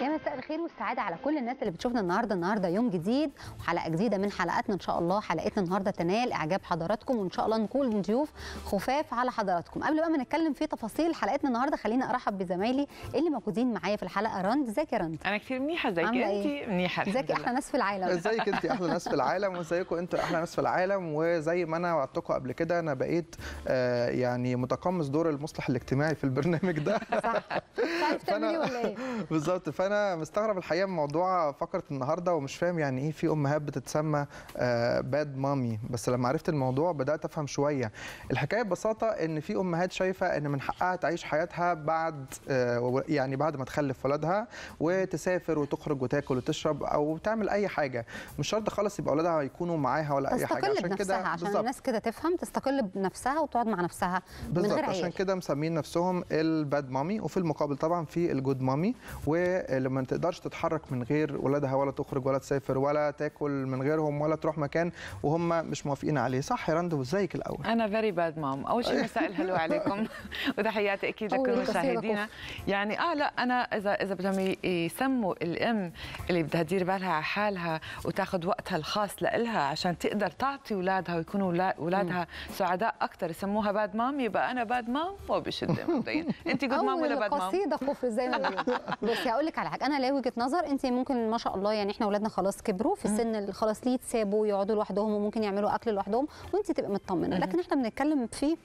يا مساء الخير والسعادة على كل الناس اللي بتشوفنا النهارده النهارده يوم جديد وحلقة جديدة من حلقاتنا إن شاء الله حلقتنا النهارده تنال إعجاب حضراتكم وإن شاء الله نكون ضيوف خفاف على حضراتكم قبل بقى ما نتكلم في تفاصيل حلقتنا النهارده خليني أرحب بزمايلي اللي موجودين معايا في الحلقة رند ازيك يا رند انا كثير منيحه زيك عاملة انت إيه؟ منيحه الحمد ازيك لله. أحلى ناس في العالم ازيك انت احلى ناس في العالم وازيكم انتوا احلى ناس في العالم وزي ما انا وعدتكم قبل كده انا بقيت آه يعني متقمص دور المصلح الاجتماعي في البرنامج ده صح مش عارف تعمل ايه ولا ايه بالظبط فانا مستغرب الحقيقه من موضوع فقره النهارده ومش فاهم يعني ايه في امهات بتتسمى آه باد مامي بس لما عرفت الموضوع بدات افهم شويه الحكايه ببساطه ان في امهات شايفه ان من حقها تعيش حياتها بعد آه يعني بعد ما تخلف ولادها وتسافر وتخرج وتاكل وتشرب او تعمل اي حاجه مش شرط خالص يبقى اولادها يكونوا معاها ولا اي حاجه تستقل بنفسها عشان بالظبط. الناس كده تفهم تستقل بنفسها وتقعد مع نفسها من بالظبط غير عشان عيال كده مسمين نفسهم الباد مامي وفي المقابل طبعا في الجود مامي ولما ما تقدرش تتحرك من غير ولادها ولا تخرج ولا تسافر ولا تاكل من غيرهم ولا تروح مكان وهم مش موافقين عليه صح يا رند وازيك الاول انا فيري باد مام اول شيء مساء الهلو عليكم وتحياتي اكيد طول لكل قصيرة مشاهدينا يعني اه لا انا اذا اذا بدهم ي- يسموا الام اللي بدها تدير بالها على حالها وتاخذ وقتها الخاص لإلها عشان تقدر تعطي اولادها ويكونوا ولا- اولادها سعداء اكثر يسموها باد مام يبقى انا باد مام وبشده مبدئيا انت جود مام ولا باد مام قصيده كفر زي ما بيقولوا بصي هقول لك على حاجه انا ليا وجهه نظر انت ممكن ما شاء الله يعني احنا اولادنا خلاص كبروا في السن اللي خلاص ليه يتسابوا يقعدوا لوحدهم وممكن يعملوا اكل لوحدهم وانت تبقى مطمنه لكن احنا بنتكلم في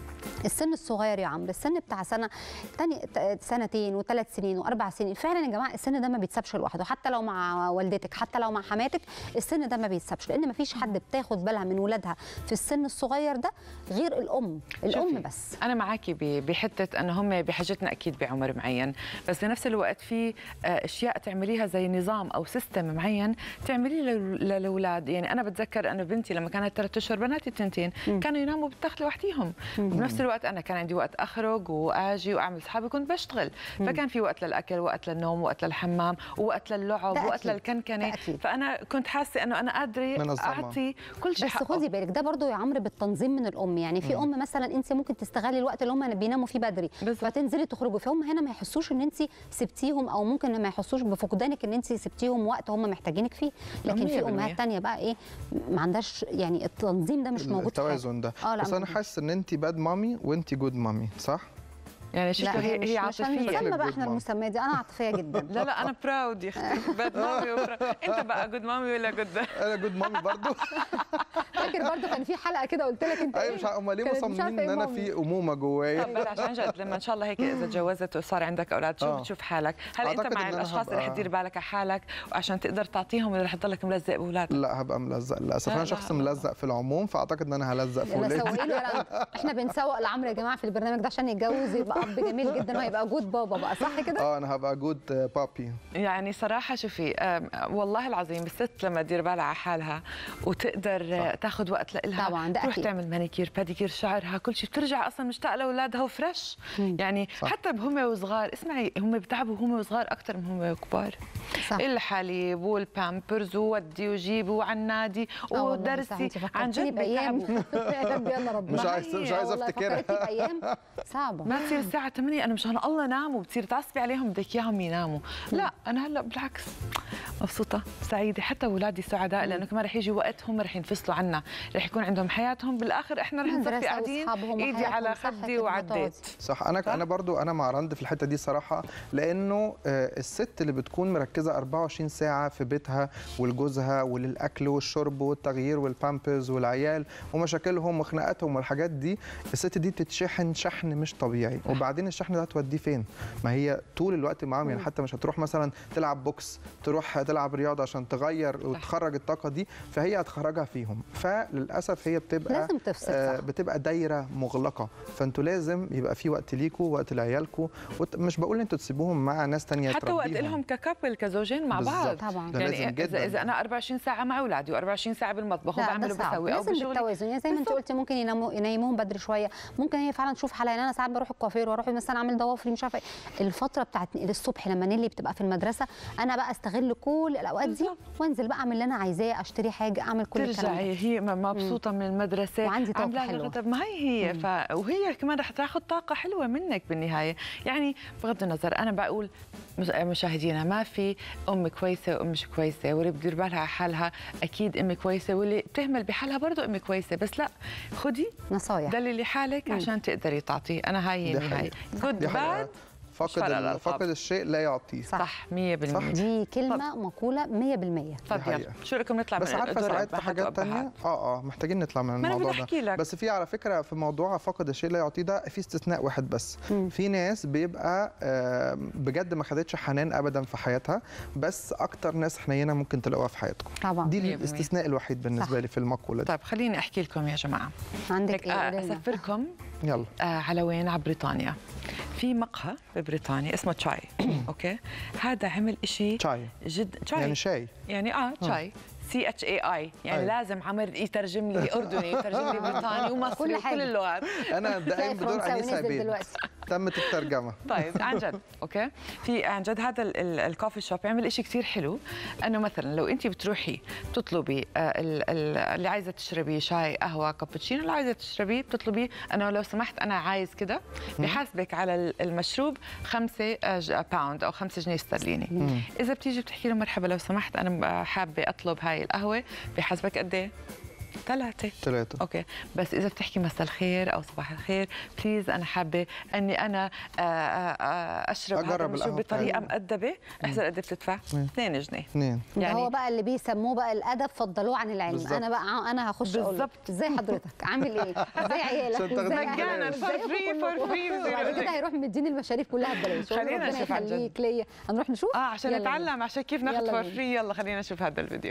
السن الصغير يا عمرو السن بتاع سنه تاني ت- سنتين وثلاث سنين واربع سنين فعلا يا جماعه السن ده ما بيتسابش لوحده حتى لو مع والدتك حتى لو مع حماتك السن ده ما بيتسابش لان ما فيش حد بتاخد بالها من ولادها في السن الصغير ده غير الام الام شوفي، بس انا معاكي ب- بحته انه هم بحاجتنا اكيد بعمر معين بس بنفس الوقت في آه، اشياء تعمليها زي نظام او سيستم معين تعمليه لل- للاولاد يعني انا بتذكر انه بنتي لما كانت ثلاث اشهر بناتي التنتين كانوا يناموا بالتخت لوحديهم وبنفس الوقت انا كان عندي وقت اخرج واجي واعمل اصحابي كنت بشتغل فكان في وقت للاكل وقت للنوم وقت للحمام ووقت للعب ده وقت أكيد. للكنكنه ده أكيد. فانا كنت حاسه انه انا قادره منظمة. اعطي كل شيء بس حقه. خدي بالك ده برضو يا عمرو بالتنظيم من الام يعني في ام مثلا انت ممكن تستغلي الوقت اللي هم بيناموا فيه بدري بالظبط. فتنزلي تخرجوا فهم هنا ما يحسوش ان انت سبتيهم او ممكن ما يحسوش بفقدانك ان انت سبتيهم وقت هم محتاجينك فيه لكن في 100%. امهات تانية بقى ايه ما عندهاش يعني التنظيم ده مش موجود في حياتها. التوازن ده اه لا بس انا موجود. حاسس ان انت باد مامي وانت جود مامي صح يعني لا شكله هي مش- هي مش عاطفيه هنسمى بقى Good احنا mom. المسمى دي انا عاطفيه جدا لا لا انا براود يا اختي باد مامي وبراود انت بقى جود مامي ولا جود انا جود مامي برضو فاكر برضو كان في حلقه كده قلت لك انت ايوه ايه مش عارف- هم ليه كانت مش مصممين عارفة ان إيه انا مامي. في امومه جوايا طب بلا عشان جد لما ان شاء الله هيك اذا تجوزت وصار عندك اولاد شو آه. بتشوف حالك؟ هل انت أعتقد مع إن أنا الاشخاص اللي هبقى- حتدير بالك على حالك وعشان تقدر تعطيهم ولا رح تضلك ملزق باولادك؟ لا هبقى ملزق للاسف لا، انا لا، شخص لا. ملزق في العموم فاعتقد ان انا هلزق في يلا ولادي سوقي له يا رنا. احنا بنسوق لعمرو يا جماعه في البرنامج ده عشان يتجوز يبقى اب جميل جدا وهيبقى جود بابا بقى صح كده؟ اه انا هبقى جود بابي يعني صراحه شوفي آم، والله العظيم الست لما تدير بالها على حالها وتقدر آه، تاخذ وقت لها طبعاً، ده تروح أكيد. تعمل مانيكير باديكير شعرها كل شيء بترجع اصلا مشتاقه لاولادها وفريش يعني صح. حتى هم وصغار اسمعي هم بتعبوا وهم صغار اكثر من هم كبار صح الحليب والبامبرز وودي وجيبي وعلى النادي آه والله صح، ودرسي انت عن فكرتيني جد بايام بيتعبوا يا رب يلا ربنا مش عايز مش عايز والله افتكرها فكرتني بايام صعبه ما تصير الساعة 8 أنا مشان الله ناموا بتصير تعصبي عليهم بدك إياهم يناموا، لا أنا هلا بالعكس مبسوطة سعيدة حتى أولادي سعداء لأنه كمان رح يجي وقت هم رح ينفصلوا عنا، رح يكون عندهم حياتهم بالآخر إحنا رح نصفي مدرسة قاعدين وأصحابهم إيدي وحياتهم، على صح خدي كده، وعديت صح انا صح؟ انا برضو انا مع رند في الحته دي صراحه لانه آه، الست اللي بتكون مركزه 24 ساعه في بيتها ولجوزها وللاكل والشرب والتغيير والبامبرز والعيال ومشاكلهم وخناقاتهم والحاجات دي الست دي بتتشحن شحن مش طبيعي وبعدين الشحن ده هتوديه فين ما هي طول الوقت معاهم يعني حتى مش هتروح مثلا تلعب بوكس تروح تلعب رياضه عشان تغير وتخرج الطاقه دي فهي هتخرجها فيهم فللاسف هي بتبقى لازم تفصل آه، صح بتبقى دايره مغلقه فانتوا لازم يبقى في وقت ليكوا وقت لعيالكوا وت- مش بقول انتوا تسيبوهم مع ناس تانية حتى وقت تربيهم. لهم ككابل كزوجين مع بعض بالظبط. طبعاً. ده يعني لازم إذا, جدا إذا أنا 24 ساعة مع أولادي و24 ساعة بالمطبخ لا وبعمل ده صعب وبسوي أو لازم بشغلي بالتوازن يعني زي ما انت قلتي ممكن يناموا ينيموهم بدري شويه ممكن هي فعلا تشوف حالها يعني انا ساعات بروح الكوافير واروح مثلا اعمل ضوافري مش عارفه إيه. الفتره بتاعت الصبح لما نيلي بتبقى في المدرسه انا بقى استغل كل كل الاوقات دي بالظبط. وانزل بقى اعمل اللي انا عايزاه اشتري حاجه اعمل كل الكلام ده ترجعي هي م- مبسوطه من المدرسه وعندي طاقة عاملة حلوة. طب ما هي هي ف... وهي كمان رح تاخذ طاقه حلوه منك بالنهايه يعني بغض النظر انا بقول مش- مشاهدينا ما في ام كويسه وام مش كويسه واللي بتدير بالها على حالها اكيد ام كويسه واللي بتهمل بحالها برضه ام كويسه بس لا خدي نصايح دللي حالك عشان تقدري تعطيه انا هاي هي دي النهايه حقيقة. جود دي حقيقة. باد فاقد شفرة ال- للألقاب. فاقد الشيء لا يعطيه صح. صح 100% صح. دي كلمه مقوله 100% طب حقيقة. يلا شو رايكم نطلع بس من عارفه دور ساعات في أبهات حاجات تانية وأبهات؟ اه اه محتاجين نطلع من ما أنا الموضوع بدي ده أحكي لك. بس في على فكره في موضوع فقد الشيء لا يعطيه ده في استثناء واحد بس مم. في ناس بيبقى آه، بجد ما خدتش حنان ابدا في حياتها بس اكتر ناس حنينه ممكن تلاقوها في حياتكم طبعا دي مية بالمية. الاستثناء الوحيد بالنسبه صح. لي في المقوله دي طيب خليني احكي لكم يا جماعه عندك هيك ايه آه، قولي لنا. اسافركم يلا آه على وين على بريطانيا في مقهى ببريطانيا اسمه تشاي اوكي هذا عمل إشي شاي جد تشاي يعني شاي يعني اه تشاي سي اتش اي اي يعني أي. لازم عمر يترجم لي اردني يترجم لي بريطاني ومصري كل وكل حاجة. اللغات انا تلاقي دائم بدور فرنساوي انيس نزل عبيد دلوقتي. تمت الترجمه طيب عن جد اوكي في عن جد هذا ال- ال- الكوفي شوب يعمل إشي كثير حلو انه مثلا لو انت بتروحي بتطلبي آه، ال- ال- اللي عايزه تشربي شاي قهوه كابتشينو اللي عايزه تشربيه بتطلبي انه لو سمحت انا عايز كده بحاسبك على ال- المشروب خمسة آه، ج- باوند او خمسة جنيه استرليني اذا بتيجي بتحكي له مرحبا لو سمحت انا حابه اطلب هاي القهوه بحاسبك قد ايه ثلاثة ثلاثه اوكي بس اذا بتحكي مساء الخير او صباح الخير بليز انا حابه اني انا آه، آه، آه، اشرب هذا أجرب المشروب القهوة بطريقه بتاعتنا. مؤدبه احسن قد إيه بتدفع 2 جنيه اثنين ده يعني هو بقى اللي بيسموه بقى الادب فضلوه عن العلم بالظبط. انا بقى انا هخش اقول له، بالظبط. ازاي حضرتك عامل ايه ازاي عيالك عشان تاخدي ازاي مجانا، أهلك؟ for إزيكم free، for كلكم؟ free، وبعد كده هيروح مديني المشاريب كلها ببلاش أقول له خلينا ربنا نشوف عن جد. يخليك ليا هنروح نشوف اه عشان يلا بينا. نتعلم عشان كيف ناخذ يلا فور بينا. فري يلا خلينا نشوف هذا الفيديو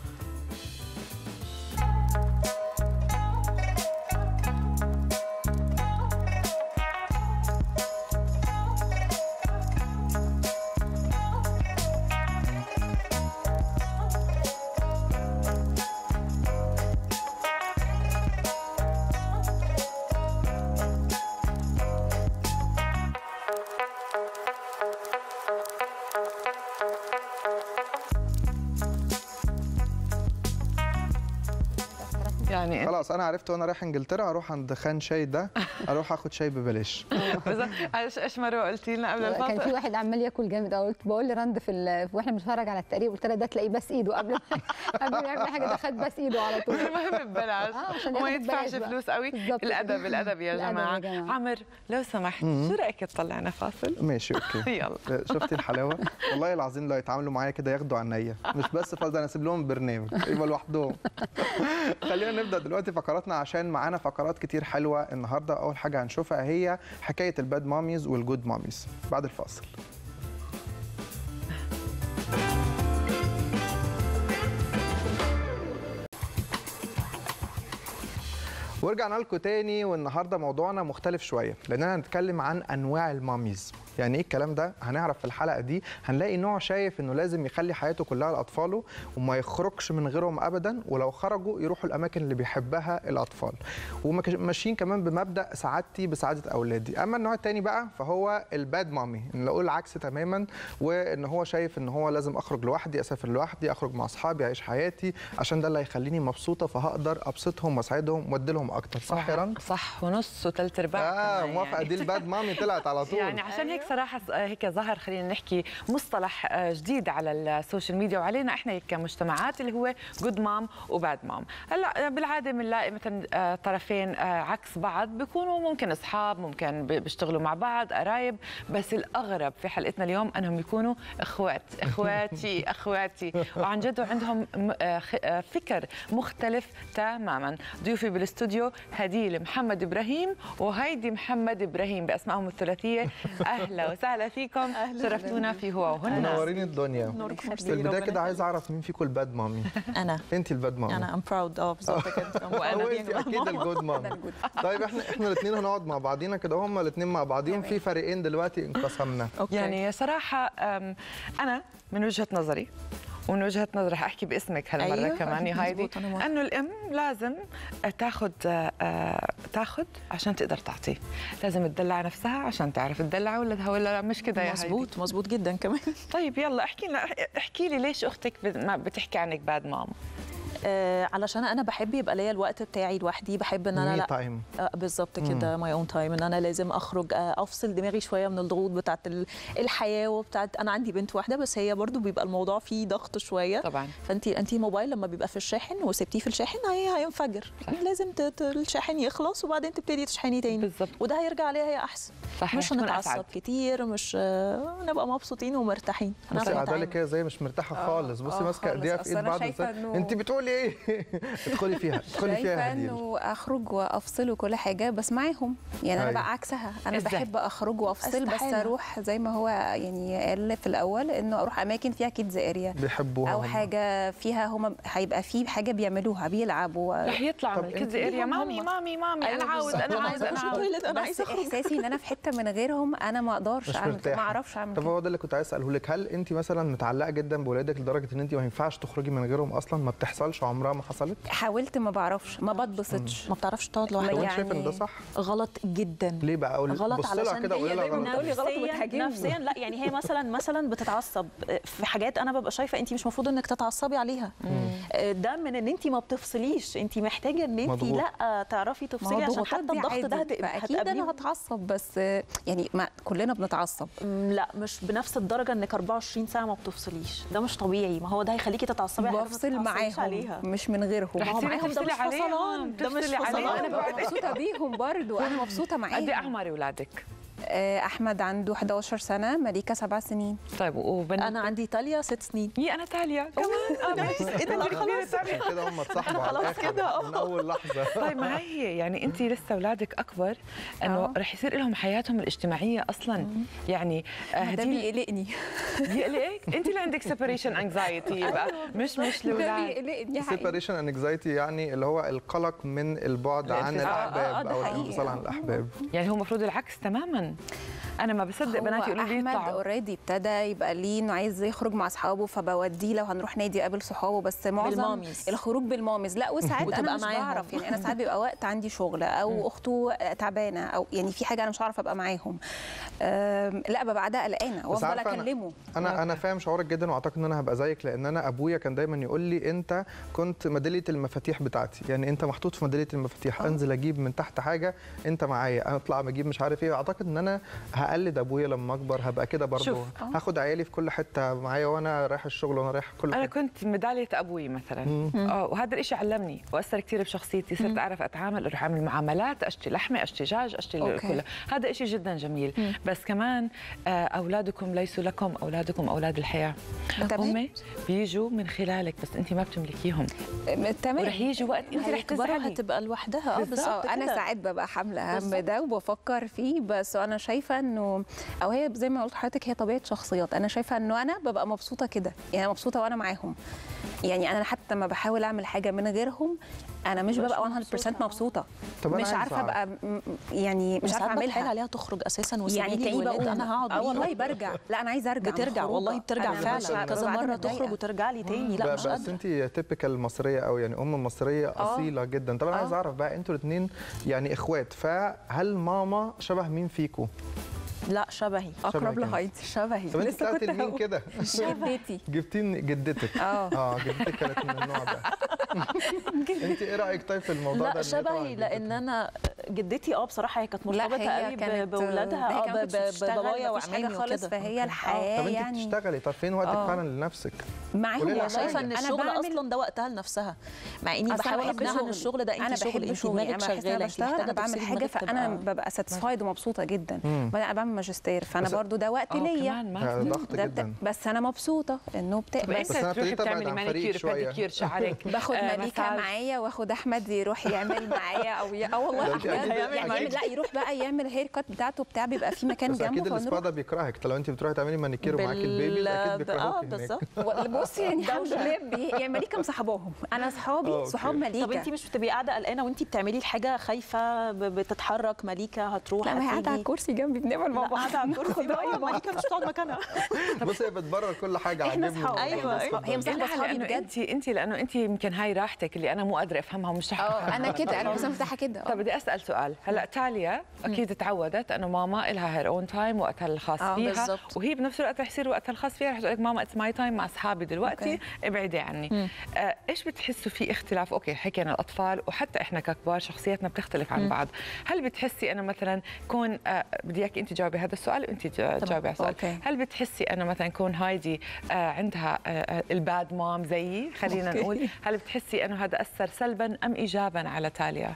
يعني انت خلاص انا عرفت وانا رايح انجلترا اروح عند خان شاي ده اروح اخد شاي ببلاش بالظبط. ايش ايش مرة قلتي لنا قبل كان في الفاصل واحد عمال ياكل جامد قوي قلت بقول لرند في ال... واحنا بنتفرج على التقرير قلت لها ده تلاقيه بس ايده قبل ما قبل ما يعمل حاجه ده خد بس ايده على طول المهم ببلاش آه، عشان وما ياخد يدفعش ببلاش بقى. فلوس قوي بالظبط كده. الادب الادب يا الأدب يا جماعه جماعة. عمر لو سمحت شو رايك تطلعنا فاصل ماشي اوكي يلا شفتي الحلاوه والله العظيم لو يتعاملوا معايا كده ياخدوا عينيا مش بس فاز انا اسيب لهم برنامج يبقى لوحدهم خلينا نبدا دلوقتي فقراتنا عشان معانا فقرات كتير حلوه النهارده اول حاجه هنشوفها هي حكايه الباد ماميز والجود ماميز بعد الفاصل ورجعنا لكم تاني والنهارده موضوعنا مختلف شويه لاننا هنتكلم عن انواع الماميز يعني ايه الكلام ده هنعرف في الحلقه دي هنلاقي نوع شايف انه لازم يخلي حياته كلها لاطفاله وما يخرجش من غيرهم ابدا ولو خرجوا يروحوا الاماكن اللي بيحبها الاطفال وماشيين كمان بمبدا سعادتي بسعاده اولادي اما النوع التاني بقى فهو الباد مامي ان اقول العكس تماما وان هو شايف ان هو لازم اخرج لوحدي اسافر لوحدي اخرج مع اصحابي اعيش حياتي عشان ده اللي هيخليني مبسوطه فهقدر ابسطهم واسعدهم وادي لهم اكتر صح يا رند صح ونص وثلاث ارباع اه كمان موافقه يعني. دي الباد مامي طلعت على طول يعني عشان هيك صراحه س- هيك ظهر خلينا نحكي مصطلح آه، جديد على السوشيال ميديا وعلينا احنا كمجتمعات اللي هو جود مام وباد مام هلا بالعاده بنلاقي مثلا آه، طرفين آه، عكس بعض بيكونوا ممكن اصحاب ممكن ب- بيشتغلوا مع بعض قرايب بس الاغرب في حلقتنا اليوم انهم يكونوا اخوات اخواتي اخواتي وعن جد عندهم م- آه، خ- آه، فكر مختلف تماما ضيوفي بالاستوديو هديل محمد ابراهيم وهيدي محمد ابراهيم باسمائهم الثلاثيه اهلا وسهلا فيكم شرفتونا في هو وهن منورين الدنيا نوركم في البدايه كده عايز اعرف مين فيكم الباد مامي انا انت الباد مامي انا ام براود اه بالظبط كده أو انت اكيد الجود مامي طيب احنا احنا الاثنين هنقعد مع بعضينا كده هما الاثنين مع بعضيهم في فريقين دلوقتي انقسمنا اوكي يعني صراحه أم، انا من وجهه نظري ومن وجهه نظري رح احكي باسمك هالمره أيوة، كمان يا هايدي مزبوط، أنا موافقة. انه الام لازم تاخذ تاخذ عشان تقدر تعطي لازم تدلع نفسها عشان تعرف تدلع ولدها ولا لا مش كده يا هايدي مزبوط مزبوط جدا كمان طيب يلا احكي لنا احكي لي ليش اختك بت- ما بتحكي عنك باد مام آه علشان انا بحب يبقى ليا الوقت بتاعي لوحدي بحب ان انا مي لا تايم آه، بالظبط كده ماي اون تايم ان انا لازم اخرج آه، افصل دماغي شويه من الضغوط بتاعت ال- الحياه وبتاعت انا عندي بنت واحده بس هي برضو بيبقى الموضوع فيه ضغط شويه طبعا فانت انت موبايل لما بيبقى في الشاحن وسبتيه في الشاحن هي هينفجر لازم ت- ت- الشاحن يخلص وبعدين تبتدي تشحني تاني بالظبط وده هيرجع عليها هي احسن صحيح مش تكون هنتعصب أسعد. كتير مش آه، نبقى مبسوطين ومرتاحين بصي هنعرف قاعده نتعامل. لك كده زي مش مرتاحه خالص بصي آه، ماسكه خالص. ايديها في أصل ايد أنا بعض شايفة ازاي إنه- انت بتقولي ايه ادخلي فيها ادخلي فيها شايفه هديل انه اخرج وافصل وكل حاجه بس معاهم يعني انا أيوة. بقى عكسها انا إزاي؟ بحب اخرج وافصل بس استحالة. اروح زي ما هو يعني قال في الاول انه اروح اماكن فيها كيدز اريا بيحبوها او هم. حاجه فيها هم هيبقى في حاجه بيعملوها بيلعبوا رح يطلع طب من أنت الكيدز ليه اريا هم مامي هم؟ مامي مامي انا أيوة عاوز بالظبط. انا أنا عاوز عايزة انا أخش عاوز التويلت انا بس عايزه اخرج احساسي ان انا في حته من غيرهم انا ما اقدرش مش اعمل كده مرتاحة. ما اعرفش اعمل طب كده هو ده اللي كنت عايز اساله لك هل انت مثلا متعلقه جدا بولادك لدرجه ان انت ما ينفعش تخرجي من غيرهم اصلا ما بتحصلش عمرها ما حصلت حاولت ما بعرفش ما بتبسطش ما بتعرفش تقعد طب لوحدك انت يعني- شايفه ان ده صح غلط جدا ليه بقى اقول غلط بص لها علشان كده وقولي هي لها دايما غلط تقولي غلط نفسياً- وتهاجمني. نفسيا لا يعني هي مثلا مثلا بتتعصب في حاجات انا ببقى شايفه انت مش المفروض انك تتعصبي عليها ده من ان انت ما بتفصليش انت محتاجه ان انت مضغوط. لا تعرفي ما هو تفصلي عشان الضغوطات حتى دي الضغط ده عادي. هت- فاكيد هتقابليه. انا هتعصب بس يعني ما كلنا بنتعصب م، لا مش بنفس الدرجه انك 24 ساعه ما بتفصليش ده مش طبيعي ما هو ده هيخليكي تتعصبي على حاجة ما بفصل تتعصبيش معاهم عليها مش من غيرهم رح ما هو تصيري معاهم ده تفصلي مش عليهم، فصلان ده مش تفصلي عليهم. فصلان أنا انا مبسوطه بيهم برضو انا مبسوطه قد ايه معاهم اعمار اولادك آه، احمد عنده 11 سنه مليكه سبع سنين طيب وبنت انا عندي تاليا ست سنين يي انا تاليا كمان آه، نايس. إيه ده؟ لا، خلاص. عشان كده هم اتصاحبوا على خلاص الآخر كده، من اول لحظه طيب ما هي يعني انت لسه اولادك اكبر انه آه. رح يصير لهم حياتهم الاجتماعيه اصلا يعني آه، ده هدي بيقلقني بيقلقك انت اللي عندك سيبريشن انكزايتي بقى مش مش ده الاولاد بيقلقني حقيقي سيبريشن انكزايتي يعني اللي هو القلق من البعد عن الانفصال. آه، آه، الاحباب ده او حقيقي. الانفصال عن الاحباب يعني هو المفروض العكس تماما انا ما بصدق بناتي يقولوا لي احمد يطلعوا اوريدي ابتدى يبقى ليه انه عايز يخرج مع اصحابه فبوديه لو هنروح نادي قابل صحابه بس معظم بالماميز. الخروج بالمامز لا وساعات انا وتبقى مش معاهم. بعرف يعني انا ساعات بيبقى وقت عندي شغل او اخته تعبانه او يعني في حاجه انا مش هعرف ابقى معاهم أم، لا ببقى قاعده قلقانه بس وافضل عارفة أنا- اكلمه انا انا فاهم شعورك جدا واعتقد ان انا هبقى زيك لان انا ابويا كان دايما يقول لي انت كنت ميداليه المفاتيح بتاعتي يعني انت محطوط في ميداليه المفاتيح انزل اجيب من تحت حاجه انت معايا اطلع اجيب مش عارف ايه اعتقد ان انا هقلد ابويا لما اكبر هبقى كده برضه شوف. هاخد عيالي في كل حته معايا وانا رايح الشغل وانا رايح كل انا حته كنت ميداليه ابوي مثلا اه وهذا الشيء علمني واثر كثير بشخصيتي صرت اعرف اتعامل اروح اعمل معاملات اشتري لحمه اشتري دجاج اشتري أوكي. كله هذا شيء جدا جميل بس كمان آه، اولادكم ليسوا لكم اولادكم اولاد الحياه تمام. هم بيجوا من خلالك بس انت ما بتملكيهم تمام ورح يجي وقت انت رح هيكبروا تزعلي هتبقى لوحدها اه بالظبط. بالظبط اه انا كده. ساعات ببقى حامله هم بالظبط. ده وبفكر فيه بس انا شايفه انه او هي زي ما قلت لحضرتك هي طبيعه شخصيات انا شايفه انه انا ببقى مبسوطه كده يعني أنا مبسوطه وانا معاهم يعني انا حتى لما بحاول اعمل حاجه من غيرهم انا مش مش ببقى 100% مبسوطة. مبسوطه طب أنا مش عايز عارفه أعرف. ابقى م- يعني مش مش عارفه عارفه اعملها عليها تخرج اساسا يعني وسيبي لي تلاقيني الولاد بقول انا هقعد اه والله بيهم. برجع لا انا عايزه ارجع من بترجع الخروجة. والله بترجع أنا فعلا. ببقى كذا قاعدة مره متضايقة. تخرج وترجع لي تاني لا ب- مش بس قادره انت تيبيكال مصريه قوي يعني ام مصريه آه. اصيله جدا طب انا عايز آه. اعرف بقى انتوا الاثنين يعني اخوات فهل ماما شبه مين فيكم لا شبهي اقرب شبهك لهايدي شبهي طب انت لسه طلعتي كنت لمين هقول. كده جدتي جبتين جدتك اه اه جدتك كانت من النوع ده انت ايه رايك طيب في الموضوع ده لا إن هي طبعاً شبهي لان جدتك؟ انا جدتي اه بصراحه هي كانت لا، مرتبطه هي قوي كانت- ب- باولادها هي اه كمان ب- كانت ب- بتشتغل، بابايا مفيش حاجة وعمامي خالص وكده فهي طب الحياه انت يعني بتشتغلي طب فين وقتك آه. فعلا لنفسك معاهم قولي لها والله. شايفه ان أنا الشغل بعمل- اصلا ده وقتها لنفسها مع اني أصل أنا بحاول بحب اقنعها ان شغلي. الشغل ده انا انت شغل بحب انت شغلي دماغك انا بحس إن شغاله انا انت بشتغل انا محتاجه بعمل تفصلي حاجه دماغك فانا تبقى- ببقى ساتسفايد ومبسوطه جدا مم. بعدين انا بعمل ماجستير فانا بس- برضو ده وقت اه ليا كمان ما آه، في. ضغط ده جدا بس انا مبسوطه انه بتا... طب بس انت أنا تروحي ابتديت أبعد بتعملي عن فريق مانيكير شوية. بيديكير شعرك باخد آه، مليكه مساج. معايا واخد احمد يروح يعمل معايا او ي... اه ده والله انت بجد بجد هيعمل يعني معاكي. يعمل لا يروح بقى يعمل هير كات بتاعته بتاع بيبقى في مكان بس اكيد جنبه السبا فنروح ده بيكرهك لو انت بتروحي تعملي مانيكير ومعاكي البيبي اكيد بال- اه بيكرهوك هناك بالظبط بص يعني الحمد لله بي... يعني مليكه مصاحباهم انا آه، اصحابي أوكي. صحاب مليكه طب انت مش بتبقي قاعده قلقانه وانت بتعملي الحاجه خايفه ب- بتتحرك مليكه هتروح لا ما هي قاعده على هتيجي؟ الكرسي جنبي بنعمل مع لا، بعض قاعده على الكرسي بقى مليكه مش بتقعد مكانها بصي هي بتبرر كل حاجه احنا عاجبني اصحاب أيوة، احنا أيوة. اصحاب هي مصاحبه اصحابي بجد انت انت لانه انت يمكن هاي راحتك اللي انا مو قادره افهمها ومش رح اه أفهمها. انا كده انا بس مفتاحه كده طب بدي اسال سؤال هلا تاليا اكيد تعودت انه ماما لها هير اون تايم وقتها الخاص آه، فيها بالضبط. وهي بنفس الوقت رح يصير وقتها الخاص فيها رح تقول لك ماما اتس ماي تايم مع اصحابي دلوقتي أوكي. ابعدي عني آه ايش بتحسوا في اختلاف اوكي حكينا الاطفال وحتى احنا ككبار شخصياتنا بتختلف عن بعض هل بتحسي انه مثلا كون آه بدي اياك انت تجاوبي هذا السؤال وانت تجاوبي على السؤال أوكي. هل بتحسي انه مثلا كون هايدي آه عندها آه الباد مام زيي خلينا أوكي. نقول هل بتحسي انه هذا اثر سلبا ام ايجابا على تاليا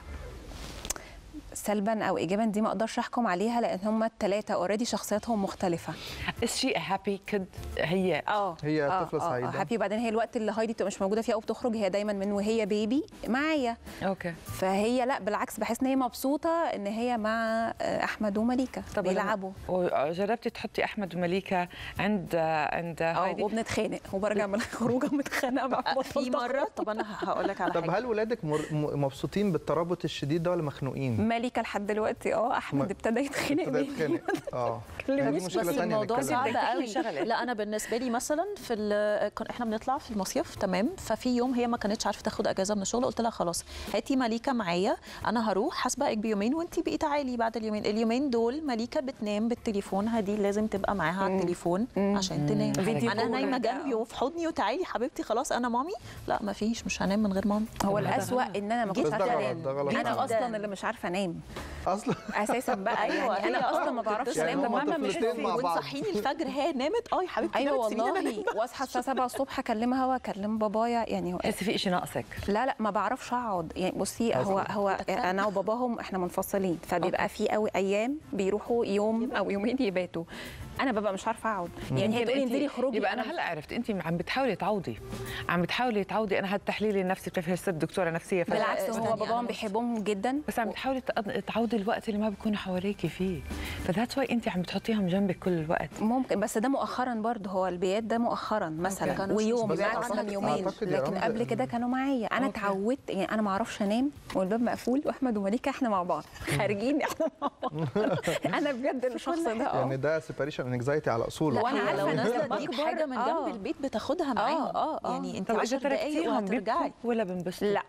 سلبا او ايجابا دي ما اقدرش احكم عليها لان هم الثلاثه اوريدي شخصياتهم مختلفه Is she a happy kid هي اه هي آه، طفلة آه، سعيدة. آه، هابي وبعدين هي الوقت اللي هايدي بتبقى مش موجوده فيه او بتخرج هي دايما من وهي بيبي معايا اوكي فهي لا بالعكس بحس ان هي مبسوطه ان هي مع آه، احمد ومليكه طب بيلعبوا وجربتي تحطي احمد ومليكه عند عند اه هايدي وبنتخانق وبرجع من الخروجه متخانقه مع في مره طب انا هقول لك على طب حاجه هل ولادك مر... م- مبسوطين بالترابط الشديد ده ولا مخنوقين؟ مليكه لحد دلوقتي اه احمد ما- ابتدى يتخانق ابتدى مني. يتخانق اه كلمنيش دي مشكله بس ثانيه الموضوع نتكلم صعب عنها. قوي شغلة. لا انا بالنسبه لي مثلا في ال- كن- احنا بنطلع في المصيف تمام ففي يوم هي ما كانتش عارفه تاخد اجازه من الشغل قلت لها خلاص هاتي مليكه معايا انا هروح هسبقك بيومين وانت بقي تعالي بعد اليومين اليومين دول مليكه بتنام بالتليفون دي لازم تبقى معاها على التليفون عشان تنام فيديو انا كول نايمه وبتاع. جنبي وفي حضني وتعالي حبيبتي خلاص انا مامي لا ما فيش مش هنام من غير مامي هو طب هذا الاسوأ غلط. ان انا ما بس كنتش ده عارفه غلط، انام ده غلط انا فعلا. اصلا اللي مش عارفه انام اصلا اساسا بقى أيوة، يعني هي انا اصلا ما آه، بعرفش يعني انام هما لما طفلتين بحس مع بعض. وتصحيني الفجر هي نامت اه يا حبيبتي ايوه نامت، سيبيني أنا والله أنام. واصحى الساعه 7 الصبح اكلمها واكلم بابايا يعني هو تحسي في شيء ناقصك لا لا ما بعرفش اقعد يعني بصي هو هو انا وباباهم احنا منفصلين فبيبقى في قوي ايام بيروحوا يوم او يومين يباتوا انا ببقى مش عارفه اقعد يعني هي تقولي أنت- انزلي خروجي يبقى انا هلا عرفت انت عم بتحاولي تعوضي عم بتحاولي تعوضي انا هذا التحليل النفسي بتعرفي صرت دكتوره نفسيه فجأة. بالعكس استني، هو أنا باباهم مش- بيحبهم جدا بس عم بتحاولي تقض- تعوضي الوقت اللي ما بيكونوا حواليكي فيه فذاتس واي انت عم بتحطيهم جنبك كل الوقت ممكن بس ده مؤخرا برضه هو البيات ده مؤخرا مثلا كانوا ويوم بس ماكسيمم أعتقد- يومين أعتقد يا لكن رمز قبل إن- كده كانوا معايا انا أوكي. اتعودت يعني انا ما اعرفش انام والباب مقفول واحمد ومليكه احنا مع بعض خارجين احنا مع بعض انا بجد الشخص ده يعني اه ده سيباريشن انكزايتي على اصوله وأنا هي عارفة لو الناس نازله لما تجيب أكبر، حاجه من آه. جنب البيت بتاخدها معاهم اه اه يعني انت طب اذا 10 دقائق تركتيهم وهترجعي بيبكوا ولا بنبسطوا لا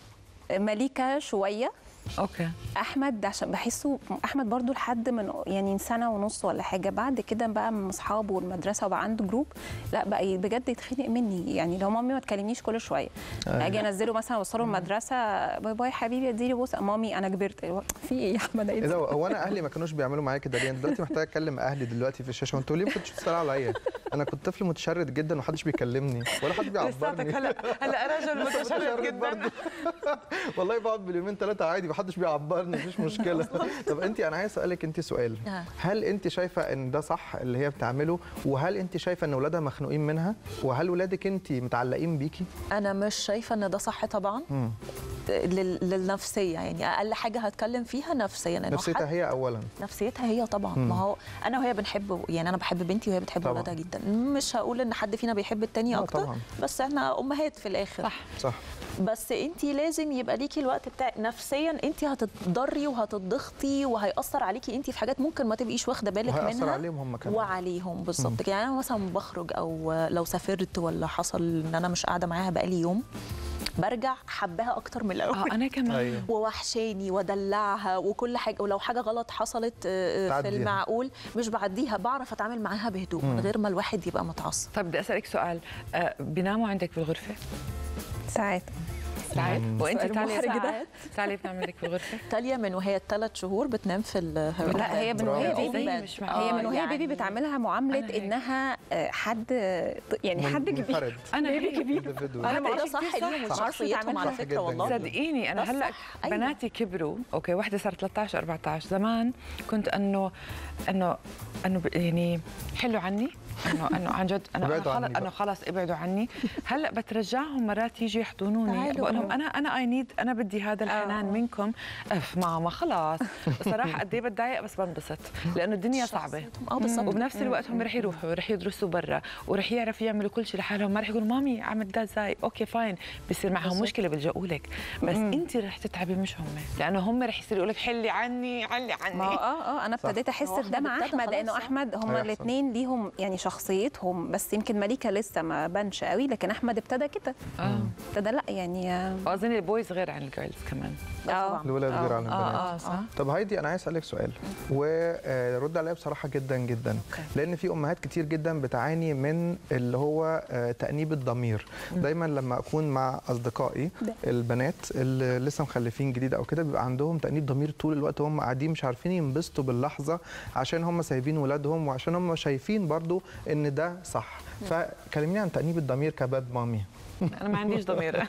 مليكه شويه اوكي احمد عشان بحسه احمد برضو لحد من يعني سنه ونص ولا حاجه بعد كده بقى من اصحابه والمدرسه وبقى عنده جروب لا بقى ي- بجد يتخنق مني يعني لو مامي ما تكلمنيش كل شويه أيوة. اجي انزله مثلا اوصله المدرسه باي باي حبيبي اديلي بوس مامي انا كبرت في ايه يا احمد ايه ده هو انا اهلي ما كانوش بيعملوا معايا كده ليه؟ أنا دلوقتي محتاج اكلم اهلي دلوقتي في الشاشه وانتوا ليه ما كنتش بتسالوا عليا؟ انا كنت طفل متشرد جدا ومحدش بيكلمني ولا حد لساتك بيعبرني هلا هلا رجل متشرد جدا برضه والله بقعد باليومين ثلاثه عادي محدش بيعبرني مفيش مشكله طب انت انا عايز اسالك انت سؤال آه. هل انت شايفه ان ده صح اللي هي بتعمله وهل انت شايفه ان اولادها مخنوقين منها وهل ولادك انت متعلقين بيكي انا مش شايفه ان ده صح طبعا مم. لل- للنفسيه يعني اقل حاجه هتكلم فيها نفسيا إنه نفسيتها حد- هي اولا نفسيتها هي طبعا مم. ما هو انا وهي بنحب يعني انا بحب بنتي وهي بتحب طبعاً. ولادها جدا مش هقول ان حد فينا بيحب التاني لا اكتر طبعاً. بس احنا امهات في الاخر صح صح بس انت لازم يبقى ليكي الوقت بتاع نفسيا انت هتتضري وهتضغطي وهيأثر عليكي انت في حاجات ممكن ما تبقيش واخده بالك وهيأثر منها عليهم هم كمان وعليهم بالظبط يعني انا مثلا بخرج او لو سافرت ولا حصل ان انا مش قاعده معاها بقالي يوم برجع حباها اكتر من الاول اه انا كمان ايوه ووحشاني ودلعها وكل حاجه ولو حاجه غلط حصلت آه، آه، في تعديها. المعقول مش بعديها بعرف اتعامل معاها بهدوء من غير ما الواحد يبقى متعصب طيب بدي اسالك سؤال آه، بيناموا عندك بالغرفه ساعات ساعات وانت سؤال تالي محرج ده. ساعات تالي بتنام عندك بالغرفه تاليا من وهي ثلاث شهور بتنام في ال لا هي من وهي برافو. بيبي زي مش مع- هي من آه، وهي يعني- بيبي بتعاملها أنا معامله هيك. انها آه، حد يعني من- حد كبير منفرد انا بيبي هيك كبير individual. انا ما ده اعرفش صح كتير ليهم صح. وشخصيتهم على تعملها. فكره جداً والله جداً. صدقيني انا ده هلا صح، أيوة. بناتي كبروا اوكي وحده صارت 13 14 زمان كنت انه انه انه ب- يعني حلوا عني انه انه عن جد انا أنا ابعدوا خلص عني بقى. انه خلص ابعدوا عني هلا بترجعهم مرات يجي يحضنوني تعالوا بقول لهم لهم انا انا اي نيد انا بدي هذا الحنان منكم اف ماما خلاص صراحه قد ايه بتضايق بس بنبسط لانه الدنيا صعبه اه بالظبط وبنفس الوقت هم رح يروحوا رح يدرسوا برا ورح يعرفوا يعملوا كل شيء لحالهم ما رح يقولوا مامي عملت ده ازاي اوكي فاين بصير معهم بالظبط. مشكله بيلجؤوا لك بس انت رح تتعبي مش هم لانه هم رح يصيروا يقولوا لك حلي عني حلي عني ما هو اه اه انا صح. ابتديت احس هو بده أحمد مع ابتدى احمد خلاص، لانه صح؟ احمد هما هيحصل. الاثنين ليهم يعني شخصيتهم بس يمكن مليكه لسه ما بانش قوي لكن احمد ابتدى كده اه ابتدى لا يعني اه واظن البويز غير عن الجيرلز كمان آه. الولاد غير عن البنات اه اه صح طب هايدي انا عايز اسالك سؤال ورد عليا بصراحه جدا جدا لان في امهات كتير جدا بتعاني من اللي هو آه، تانيب الضمير دايما لما اكون مع اصدقائي البنات اللي لسه مخلفين جديد او كده بيبقى عندهم تانيب ضمير طول الوقت وهم قاعدين مش عارفين ينبسطوا باللحظه عشان هم سايبين ولادهم وعشان هم شايفين برضو ان ده صح فكلميني عن تانيب الضمير كباد مامي انا ما عنديش ضمير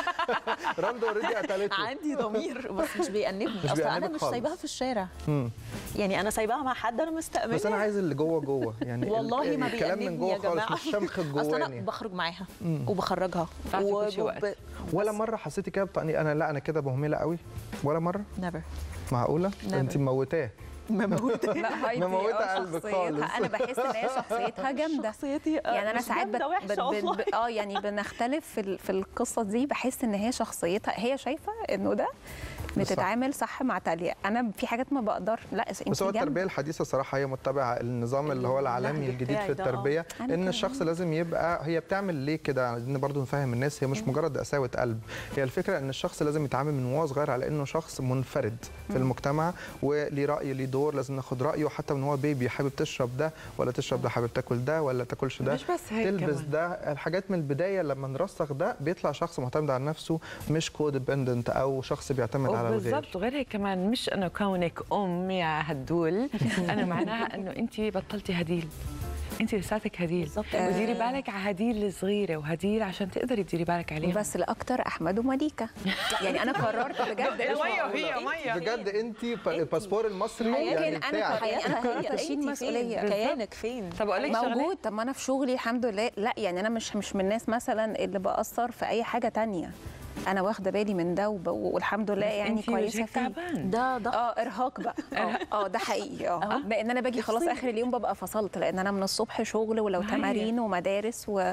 رندا اوريدي قتلته عندي ضمير بس مش بيأنبني مش اصل انا بيأنبك مش خالص. سايباها في الشارع مم. يعني انا سايباها مع حد انا مستأمنه بس انا عايز اللي جوه جوه يعني ال- والله ما الكلام من بيأنبني جوه يا خالص جماعه مش شمخ اصل انا جواني بخرج معاها وبخرجها بتعرفي كل شي وقت. ولا مره حسيتي كده بتأنيب انا لا انا كده مهمله قوي ولا مره نيفر معقوله Never. انت موتاه مموت لا هايدي مموتة آه، قلبك شخصيتها- خالص. انا بحس ان هي شخصيتها جامده شخصيتي آه، يعني انا مش ساعات بت... جامدة، وحشة بت... والله. بت... اه يعني بنختلف في ال... في القصه دي بحس ان هي شخصيتها هي شايفه انه ده بتتعامل صح مع تاليا انا في حاجات ما بقدر لا انت بس هو جامدة. التربيه الحديثه صراحه هي متبعه النظام اللي هو العالمي النهج الجديد بتاعي في ده، آه. التربيه أنا ان كمان. الشخص لازم يبقى هي بتعمل ليه كده عايزين برضو نفهم الناس هي مش مجرد قساوه قلب هي الفكره ان الشخص لازم يتعامل من وهو صغير على انه شخص منفرد في المجتمع وليه راي ليه دور لازم ناخد رايه حتى من هو بيبي حابب تشرب ده ولا تشرب ده حابب تاكل ده ولا تاكلش ده مش بس هيك تلبس كمان. ده الحاجات من البدايه لما نرسخ ده بيطلع شخص معتمد على نفسه مش كودبندنت او شخص بيعتمد على الغير بالضبط وغير هيك كمان مش انه كونك ام يا هدول انا معناها انه انت بطلتي هديل انت لساتك هديل بالظبط. وديري بالك على هديل الصغيره وهديل عشان تقدري تديري بالك عليها بس الاكتر احمد ومليكه يعني انا قررت بجد ميه وهي ميه بجد انت الباسبور المصري ممكن يعني أنا بتاعك كمان- يعني أنا حياتك قررت هي، أشيل أنت مسؤولية. فين؟ كيانك فين طب اقول لك شغله موجود طب ما انا في شغلي الحمد لله لا يعني انا مش مش من الناس مثلا اللي باثر في اي حاجه تانية انا واخده بالي من ده وب... والحمد لله يعني انت كويسه وجهك فيه تعبان ده ده اه ارهاق بقى اه اه ده حقيقي اه لان انا باجي خلاص اخر اليوم ببقى فصلت لان انا من الصبح شغل ولو هي. تمارين ومدارس و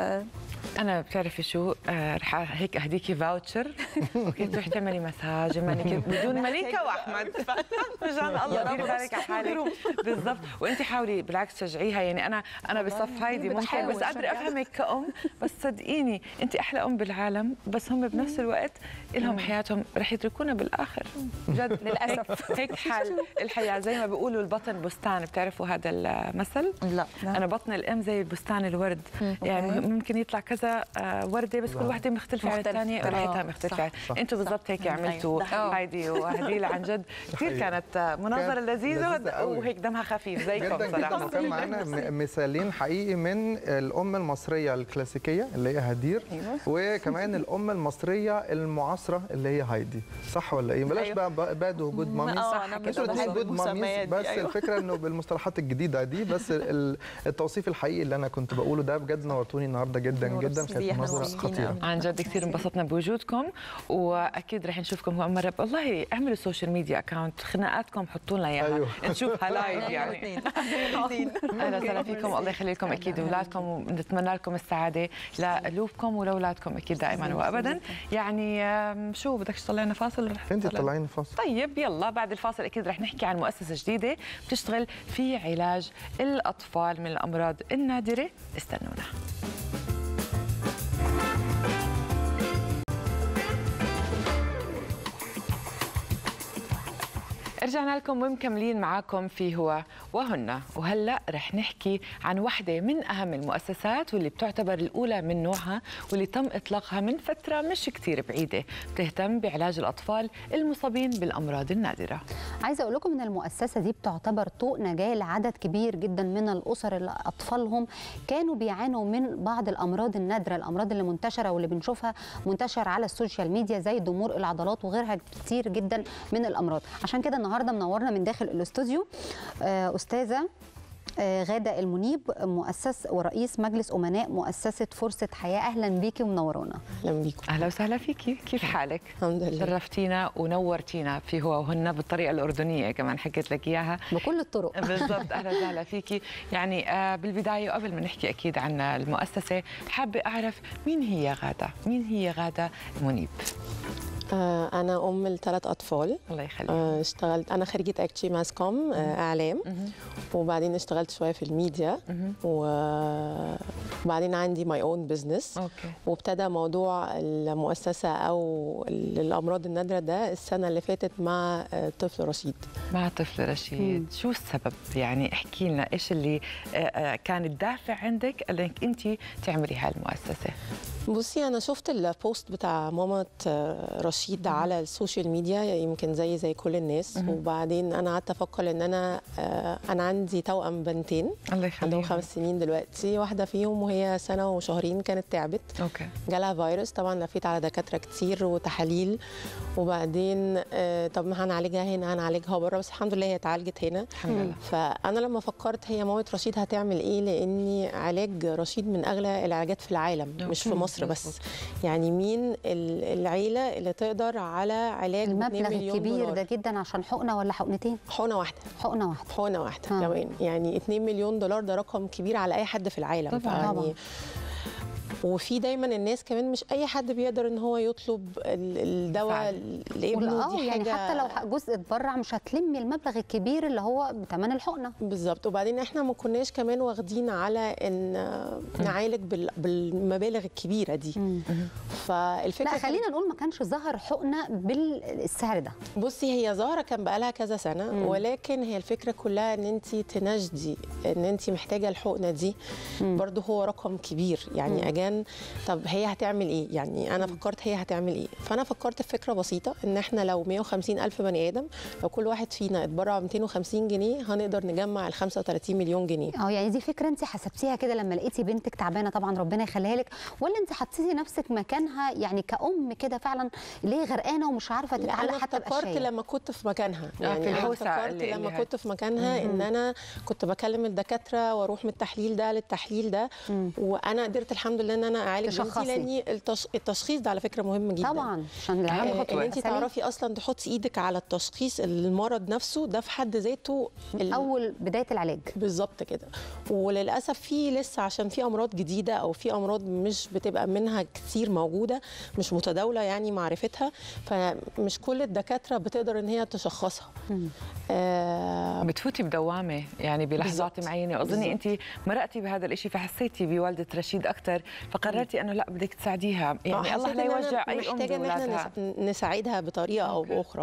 انا بتعرفي شو آه، رح هيك اهديكي فاوتشر اوكي تروحي تعملي مساج مانيكير بدون مليكه واحمد مشان الله ديري بالك على حالك بالضبط وانت حاولي بالعكس شجعيها يعني انا انا بصف هايدي ممكن بحاول بس قادره شجعها. افهمك كأم بس صدقيني انت احلى ام بالعالم بس هم بنفس الوقت لهم حياتهم رح يتركونا بالاخر جد للأسف. هيك حال الحياه زي ما بيقولوا البطن بستان بتعرفوا هذا المثل لا انا بطن الام زي بستان الورد يعني أوكي. ممكن يطلع كذا آه، ورده بس كل وحده مختلفه عن مختلفة. الثانيه آه، وريحتها مختلفه صح، عن- انتوا بالضبط هيك صح. عملتوا ده حقيقي. هايدي وهديل عن جد كثير حقيقي. كانت آه، مناظره كانت لذيذه لذيذة قوي. وهيك دمها خفيف زيكم جدا جدا صراحه وكان معانا م- مثالين حقيقي من الام المصريه الكلاسيكيه اللي هي هدير وكمان الام المصريه المعاصره اللي هي هايدي صح ولا ايه بلاش أيوة. بقى باد وجود ماميز اه انا انتوا الاثنين جود ماميز بس الفكره انه بالمصطلحات الجديده دي بس ال- التوصيف الحقيقي اللي انا كنت بقوله ده بجد نورتوني النهارده جدا جدا كانت إحنا مناظره مبسوطين خطيره أوي. عن جد كثير انبسطنا بوجودكم واكيد رح نشوفكم هو مره والله اعملوا سوشيال ميديا اكونت خناقاتكم حطوا لنا اياها أيوه. نشوفها لايف يعني اهلا وسهلا فيكم الله يخلي لكم اكيد اولادكم ونتمنى لكم السعاده لقلوبكم ولاولادكم اكيد دائما وابدا يعني آم، شو بدك تطلعنا فاصل ولا رح انت نطلع؟ تطلعيني فاصل طيب يلا بعد الفاصل اكيد رح نحكي عن مؤسسه جديده بتشتغل في علاج الاطفال من الامراض النادره استنونا رجعنا لكم ومكملين معاكم في هو وهن وهلا رح نحكي عن وحده من اهم المؤسسات واللي بتعتبر الاولى من نوعها واللي تم اطلاقها من فتره مش كتير بعيده بتهتم بعلاج الاطفال المصابين بالامراض النادره عايزه اقول لكم ان المؤسسه دي بتعتبر طوق نجاه لعدد كبير جدا من الاسر اللي اطفالهم كانوا بيعانوا من بعض الامراض النادره الامراض اللي منتشره واللي بنشوفها منتشر على السوشيال ميديا زي ضمور العضلات وغيرها كتير جدا من الامراض عشان كده النهارده منورنا من داخل الاستوديو آه، استاذه آه، غاده المنيب مؤسس ورئيس مجلس امناء مؤسسه فرصه حياه اهلا بيكي ومنورونا اهلا بيكم اهلا وسهلا فيكي كيف حالك الحمد لله شرفتينا ونورتينا في هو وهن بالطريقه الاردنيه كمان حكيت لك اياها بكل الطرق بالضبط اهلا وسهلا فيكي يعني آه، بالبدايه وقبل ما نحكي اكيد عن المؤسسه حابه اعرف مين هي غاده مين هي غاده منيب آه انا ام لثلاث اطفال الله يخليك آه اشتغلت انا خريجه اكتشي ماس كوم آه اعلام وبعدين اشتغلت شويه في الميديا و- وبعدين عندي ماي اون بزنس اوكي وابتدى موضوع المؤسسه او ال- الامراض النادره ده السنه اللي فاتت مع آه، طفل رشيد مع طفل رشيد شو السبب يعني احكي لنا ايش اللي آه، آه، كان الدافع عندك انك انت تعملي هاي المؤسسه بصي انا شفت البوست بتاع ماما آه، رشيد على السوشيال ميديا يمكن زي زي كل الناس وبعدين انا قعدت افكر ان انا آه، انا عندي توأم بنتين الله عندهم يخليك خمس سنين دلوقتي واحده فيهم وهي سنه وشهرين كانت تعبت اوكي جالها فيروس طبعا لفيت على دكاتره كتير وتحاليل وبعدين آه، طب ما هنعالجها هنا هنعالجها بره بس الحمد لله هي اتعالجت هنا الحمد لله فانا لما فكرت هي مامة رشيد هتعمل ايه لاني علاج رشيد من اغلى العلاجات في العالم مش في مم. مصر بس مظبوط. يعني مين ال- العيله اللي تقدر على علاج 2 المبلغ مليون الكبير دولار ده جدا عشان حقنه ولا حقنتين حقنه واحده حقنه واحده حقنه واحده آه. كمان يعني 2 مليون دولار ده رقم كبير على اي حد في العالم طبعاً. يعني طبعاً. وفي دايما الناس كمان مش اي حد بيقدر ان هو يطلب ال- الدواء فعلاً. لابنه ولا- دي اه يعني حاجه حتى لو جزء اتبرع مش هتلمي المبلغ الكبير اللي هو بثمن الحقنه بالظبط وبعدين احنا ما كناش كمان واخدين على ان نعالج بال- بالمبالغ الكبيره دي فالفكره لا كانت- خلينا نقول ما كانش ظهر حقنه بالسعر ده بصي هي ظاهره كان بقالها كذا سنه مم. ولكن هي الفكره كلها ان انت تناشدي ان انت محتاجه الحقنه دي برضو هو رقم كبير يعني اجان طب هي هتعمل ايه يعني انا فكرت هي هتعمل ايه فانا فكرت في فكره بسيطه ان احنا لو 150 الف بني ادم لو كل واحد فينا اتبرع 250 جنيه هنقدر نجمع ال 35 مليون جنيه اه يعني دي فكره انت حسبتيها كده لما لقيتي بنتك تعبانه طبعا ربنا يخليها لك ولا انت حطيتي نفسك مكانها يعني كأم كده فعلا ليه غرقانه ومش عارفه لا تتعلق انا حتى افتكرت بقشايه لما كنت في مكانها في يعني انا الهوسة افتكرت اللي- اللي لما هي- كنت في مكانها ان انا كنت بكلم الدكاتره واروح من التحليل ده للتحليل ده وانا قدرت الحمد لله ان انا اعالج بنتي تشخصي. لان التش... التشخيص ده على فكره مهم جدا طبعا عشان أهم العيال خطوة. ان انت سليم. تعرفي اصلا تحطي ايدك على التشخيص المرض نفسه ده في حد ذاته ال- اول بدايه العلاج بالظبط كده وللاسف في لسه عشان في امراض جديده او في امراض مش بتبقى منها كتير موجوده مش متداوله يعني معرفتها فمش كل الدكاتره بتقدر ان هي تشخصها آه بتفوتي بدوامه يعني بلحظات بالضبط. معينه واظني بالضبط. انت مرقتي بهذا الشيء فحسيتي بوالده رشيد اكثر فقررتي انه لا بدك تساعديها يعني آه، الله حسيت لا إن أنا يوجع اي ام محتاجه ان احنا باولادها نس- نساعدها بطريقه او أوكي. باخرى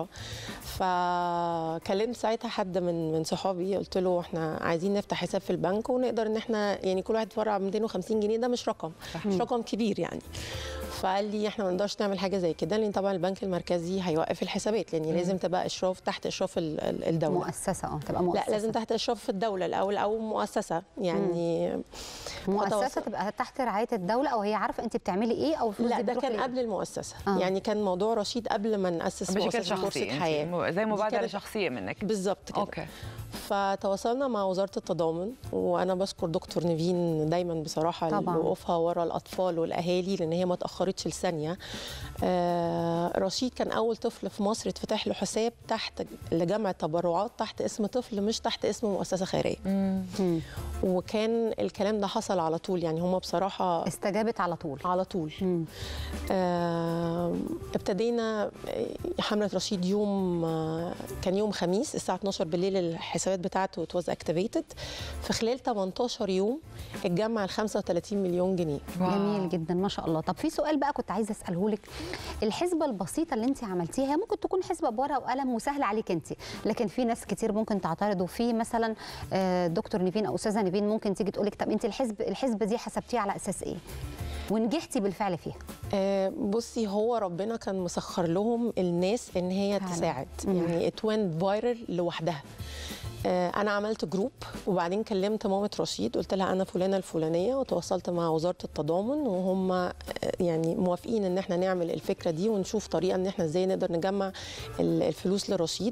فكلمت ساعتها حد من من صحابي قلت له احنا عايزين نفتح حساب في البنك ونقدر ان احنا يعني كل واحد يتبرع ب 250 جنيه ده مش رقم مش رقم كبير يعني فقال لي احنا ما نقدرش نعمل حاجه زي كده لان طبعا البنك المركزي هيوقف الحسابات لان لازم تبقى اشراف تحت اشراف ال- ال- الدوله مؤسسه اه تبقى مؤسسه لا لازم تحت اشراف الدوله الاول او مؤسسه يعني مؤسسه خطوات. تبقى تحت رعايه الدوله او هي عارفه انت بتعملي ايه او الفلوس لا دي ده بتروح كان لإيه؟ قبل المؤسسه آه. آه. يعني كان موضوع رشيد قبل ما ناسس بشكل مؤسسه شخصي فرصه أنت، حياه مو- زي دي مبادره كانت- شخصيه منك بالظبط كده اوكي فتواصلنا مع وزاره التضامن وانا بشكر دكتور نيفين دايما بصراحه طبعاً. لوقوفها ورا الاطفال والاهالي لان هي ما تاخرتش لثانيه آه رشيد كان اول طفل في مصر اتفتح له حساب تحت لجمع تبرعات تحت اسم طفل مش تحت اسم مؤسسه خيريه مم. وكان الكلام ده حصل على طول يعني هم بصراحه استجابت على طول على طول مم. آه، ابتدينا حملة رشيد يوم آه، كان يوم خميس الساعة 12 بالليل الحسابات بتاعته اتواز اكتيفيتد في خلال 18 يوم اتجمع ال 35 مليون جنيه واو. جميل جدا ما شاء الله طب في سؤال بقى كنت عايزه اساله لك الحسبه البسيطه اللي انت عملتيها هي ممكن تكون حسبه بورقه وقلم وسهله عليك انت لكن في ناس كتير ممكن تعترض وفي مثلا آه، دكتور نيفين او استاذه نيفين ممكن تيجي تقول لك طب انت الحسب الحسبه دي حسبتيها على اساس ايه ونجحتي بالفعل فيها آه، بصي هو ربنا كان مسخر لهم الناس ان هي فعلا. تساعد مم. يعني ات went فايرل لوحدها آه، انا عملت جروب وبعدين كلمت مامة رشيد قلت لها انا فلانه الفلانيه وتواصلت مع وزاره التضامن وهم آه، يعني موافقين ان احنا نعمل الفكره دي ونشوف طريقه ان احنا ازاي نقدر نجمع ال- الفلوس لرشيد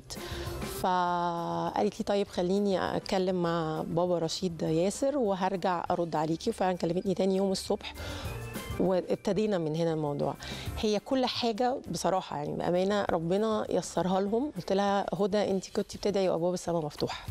فقالت لي طيب خليني اتكلم مع بابا رشيد ياسر وهرجع ارد عليكي وفعلا كلمتني تاني يوم الصبح وابتدينا من هنا الموضوع هي كل حاجه بصراحه يعني بامانه ربنا يسرها لهم قلت لها هدى انت كنت بتدعي وابواب السماء مفتوحه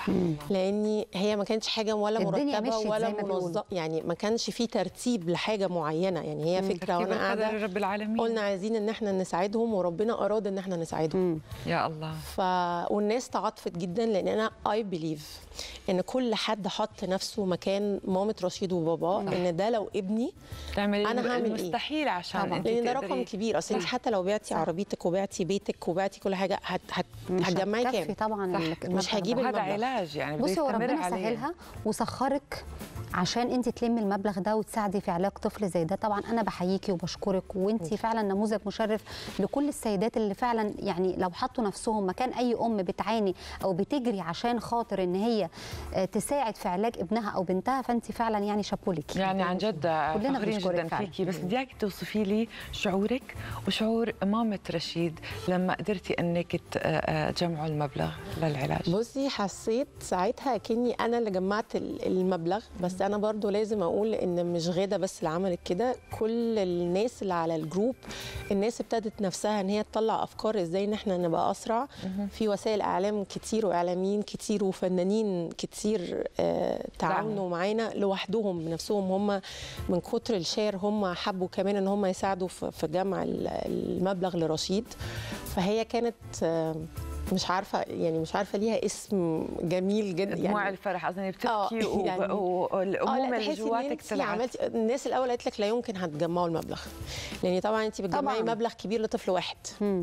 لاني هي ما كانتش حاجه ولا الدنيا مرتبه مشيت ولا زي ما بيقولوا. منظمه يعني ما كانش في ترتيب لحاجه معينه يعني هي فكره ترتيب وانا قاعده القدر رب العالمين قلنا عايزين ان احنا نساعدهم وربنا اراد ان احنا نساعدهم يا الله ف والناس تعاطفت جدا لان انا اي بليف ان كل حد حط نفسه مكان مامة رشيد وباباه ان ده لو ابني تعملي أنا هعمل إيه؟ المستحيل عشان طبعاً. انت لان ده تقدري- رقم كبير اصل انت حتى لو بعتي عربيتك وبعتي بيتك وبعتي كل حاجه هت هت مش هتجمعي هتكفي كام طبعا صح. المك- مش المبلغ هجيب ده. وهذا المبلغ. علاج يعني بده بصي هو يستمر ربنا عليه. سهلها وسخرك عشان انت تلمي المبلغ ده وتساعدي في علاج طفل زي ده طبعا انا بحييكي وبشكرك وانت فعلا نموذج مشرف لكل السيدات اللي فعلا يعني لو حطوا نفسهم مكان اي ام بتعاني او بتجري عشان خاطر ان هي آه، تساعد في علاج ابنها او بنتها فانت فعلا يعني شابولك يعني عن جد كلنا فخورين بنشكرك جدا فعلا. فيكي بس بدي اياك توصفي لي شعورك وشعور مامة رشيد لما قدرتي انك ت- آه، آه، تجمعوا المبلغ للعلاج بصي حسيت ساعتها كني انا اللي جمعت ال- المبلغ بس انا برضو لازم اقول ان مش غاده بس اللي عملت كده كل الناس اللي على الجروب الناس ابتدت نفسها ان هي تطلع افكار ازاي ان احنا نبقى اسرع في وسائل اعلام كتير واعلاميين كتير وفنانين كتير آه، تعاونوا معانا لوحدهم بنفسهم هم من كتر الشير هم حبوا كمان ان هم يساعدوا في في جمع ال- المبلغ لرشيد فهي كانت آه، مش عارفه يعني مش عارفه ليها اسم جميل جدا دموع يعني الفرح اظني آه، بتبكي و- يعني- والامومه اللي تحسي إن جواتك أنتي طلعت عملتي الناس الاول قالت لك لا يمكن هتجمعوا المبلغ لان طبعا انت بتجمعي طبعاً. مبلغ كبير لطفل واحد مم.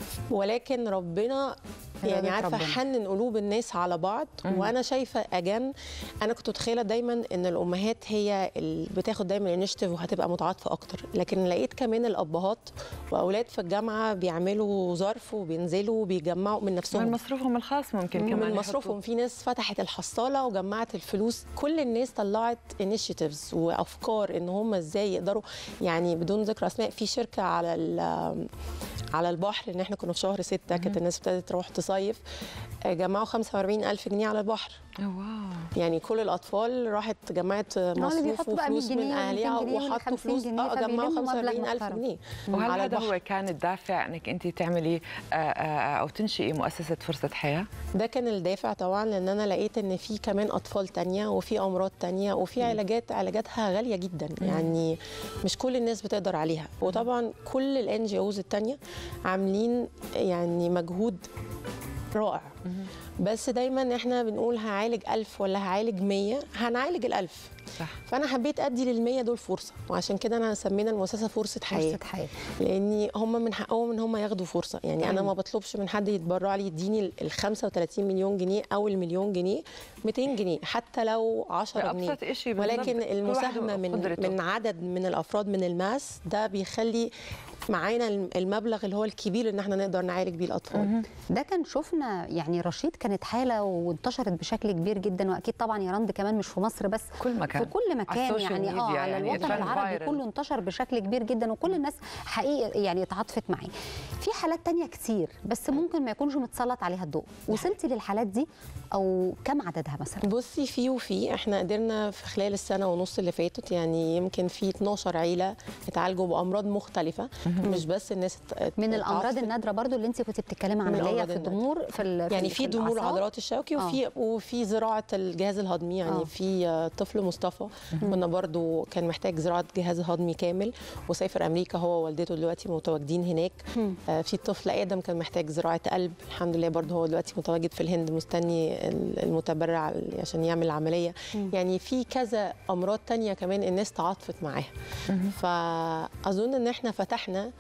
ولكن ربنا يعني إرادة عارفه ربنا. حنن قلوب الناس على بعض وانا شايفه اجان انا كنت متخيله دايما ان الامهات هي اللي بتاخد دايما الانشيتيف وهتبقى متعاطفه اكتر لكن لقيت كمان الابهات واولاد في الجامعه بيعملوا ظرف وبينزلوا وبيجمعوا من من نفسهم مصروفهم الخاص ممكن كمان من يحطوا. مصروفهم في ناس فتحت الحصاله وجمعت الفلوس كل الناس طلعت انيشيتيفز وافكار ان هم ازاي يقدروا يعني بدون ذكر اسماء في شركه على ال- على البحر ان احنا كنا في شهر ستة كانت الناس ابتدت تروح تصيف آه، جمعوا 45 ألف جنيه على البحر أوه، واو يعني كل الأطفال راحت جمعت مصروف بيحطوا بقى 100 وفلوس من جنيه أهلها و200 جنيه وحطوا 50 فلوس جنيه، اه جمعوا فبيلموا مبلغ 45 ألف محترم. جنيه وهل على هذا البحر هو كان الدافع انك انت تعملي آه، آه، او تنشئي مؤسسه فرصه حياه؟ ده كان الدافع طبعا لان انا لقيت ان في كمان اطفال تانية وفي امراض تانية وفي علاجات علاجاتها غاليه جدا يعني مش كل الناس بتقدر عليها وطبعا كل الان جي اوز التانية عاملين يعني مجهود رائع بس دايما احنا بنقول هعالج ألف ولا هعالج مية هنعالج الألف صح فأنا حبيت أدي للمية دول فرصة وعشان كده أنا سمينا المؤسسة فرصة حياة فرصه حياه لان هم من حقهم ان هم ياخدوا فرصه يعني انا ما بطلبش من حد يتبرع لي يديني ال 35 مليون جنيه او المليون جنيه 200 جنيه حتى لو 10 جنيه ابسط شيء بالضبط. ولكن كل واحد المساهمه من وقدرته. من عدد من الافراد من الماس ده بيخلي معانا المبلغ اللي هو الكبير ان احنا نقدر نعالج بيه الاطفال ده كان شفنا يعني رشيد كانت حاله وانتشرت بشكل كبير جدا واكيد طبعا يا رند كمان مش في مصر بس كل مكان في كل مكان السوشيال يعني اه ميديا على يعني الوطن الترند العربي فايرل. كله انتشر بشكل كبير جدا وكل الناس حقيقي يعني اتعاطفت معاه في حالات تانية كتير بس ممكن ما يكونش متسلط عليها الضوء وصلتي للحالات دي او كم عددها مثلا بصي في وفي احنا قدرنا في خلال السنه ونص اللي فاتت يعني يمكن في 12 عيله اتعالجوا بامراض مختلفه مش بس الناس ات- ات- من الامراض اتعاطفت. النادره برضو اللي انت كنت بتتكلمي من عمليه الأمراض في النادرة. الضمور في ال- يعني في في ضمور الأعصاب. عضلات الشوكي وفي وفي زراعه الجهاز الهضمي يعني آه. في آه، طفل مصطفى كنا برضو كان محتاج زراعه جهاز هضمي كامل وسافر امريكا هو ووالدته دلوقتي متواجدين هناك آه، في طفل ادم كان محتاج زراعه قلب الحمد لله برضو هو دلوقتي متواجد في الهند مستني ال- المتبرع عشان يعمل العمليه يعني في كذا امراض تانية كمان الناس تعاطفت معاها فاظن ان احنا فتحنا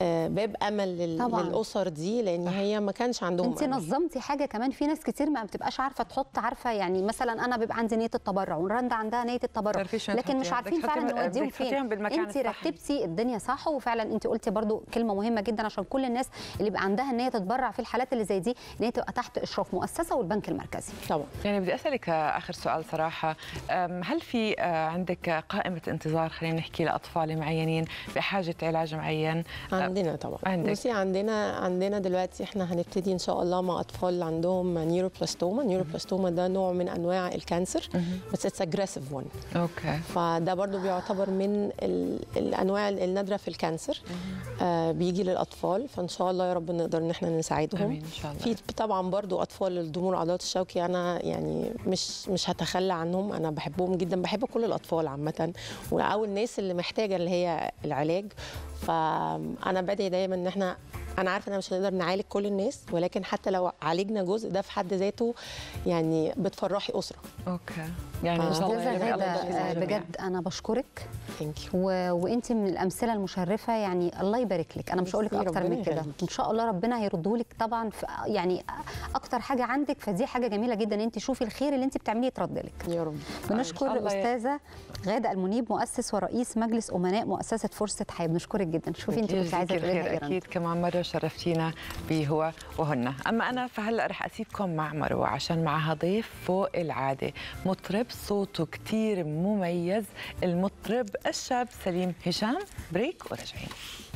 آه، باب امل لل- طبعاً. للاسر دي لان هي ما كانش عندهم انت أمل. نظمتي حاجه كمان في ناس كتير ما بتبقاش عارفه تحط عارفه يعني مثلا انا بيبقى عندي نيه التبرع ورندا عندها نيه التبرع تعرفي شو لكن مش تحطيها؟ عارفين بدك فعلا تحطيهم- نوديهم بدك تحطيهم فين بالمكان انت الصح. رتبتي الدنيا صح وفعلا انت قلتي برضو كلمه مهمه جدا عشان كل الناس اللي يبقى عندها ان هي تتبرع في الحالات اللي زي دي ان هي تبقى تحت اشراف مؤسسه والبنك المركزي طبعا يعني بدي اسالك اخر سؤال صراحه أم، هل في آه، عندك قائمه انتظار خلينا نحكي لاطفال معينين بحاجه علاج معين عندنا طبعا عندك. بصي عندنا عندنا دلوقتي احنا هنبتدي ان شاء الله مع اطفال عندهم نيوروبلاستوما نيوروبلاستوما ده نوع من انواع الكانسر بس اتس اجريسيف وان اوكي فده برضو بيعتبر من ال- الانواع النادره في الكانسر آه بيجي للاطفال فان شاء الله يا رب نقدر ان احنا نساعدهم امين ان شاء الله في طبعا برضو اطفال الضمور العضلات الشوكي انا يعني مش مش هتخلى عنهم انا بحبهم جدا بحب كل الاطفال عامه او الناس اللي محتاجه اللي هي العلاج فانا بدعي دايما ان احنا انا عارفه ان مش هنقدر نعالج كل الناس ولكن حتى لو عالجنا جزء ده في حد ذاته يعني بتفرحي اسره اوكي يعني ان شاء الله استاذه يرضي الله غاده يرضي آه، الجميع. بجد انا بشكرك ثانك يو و... وانت من الامثله المشرفه يعني الله يبارك لك انا مش هقول لك ميرسي، اكتر ربنا من كده يخليكي. ان شاء الله ربنا هيرده لك طبعا في يعني اكتر حاجه عندك فدي حاجه جميله جدا ان انت شوفي الخير اللي انت بتعمليه يترد لك يا رب بنشكر الله ي- الاستاذه غاده المنيب مؤسس ورئيس مجلس امناء مؤسسه فرصه حياه بنشكرك جدا شوفي انت كنت عايزه يجزيك تقولي لها الخير ايه رنا. اكيد كمان مره شرفتينا بهو وهن اما انا فهلا رح اسيبكم مع مروه عشان معها ضيف فوق العاده مطرب صوته كتير مميز المطرب الشاب سليم هشام بريك وراجعين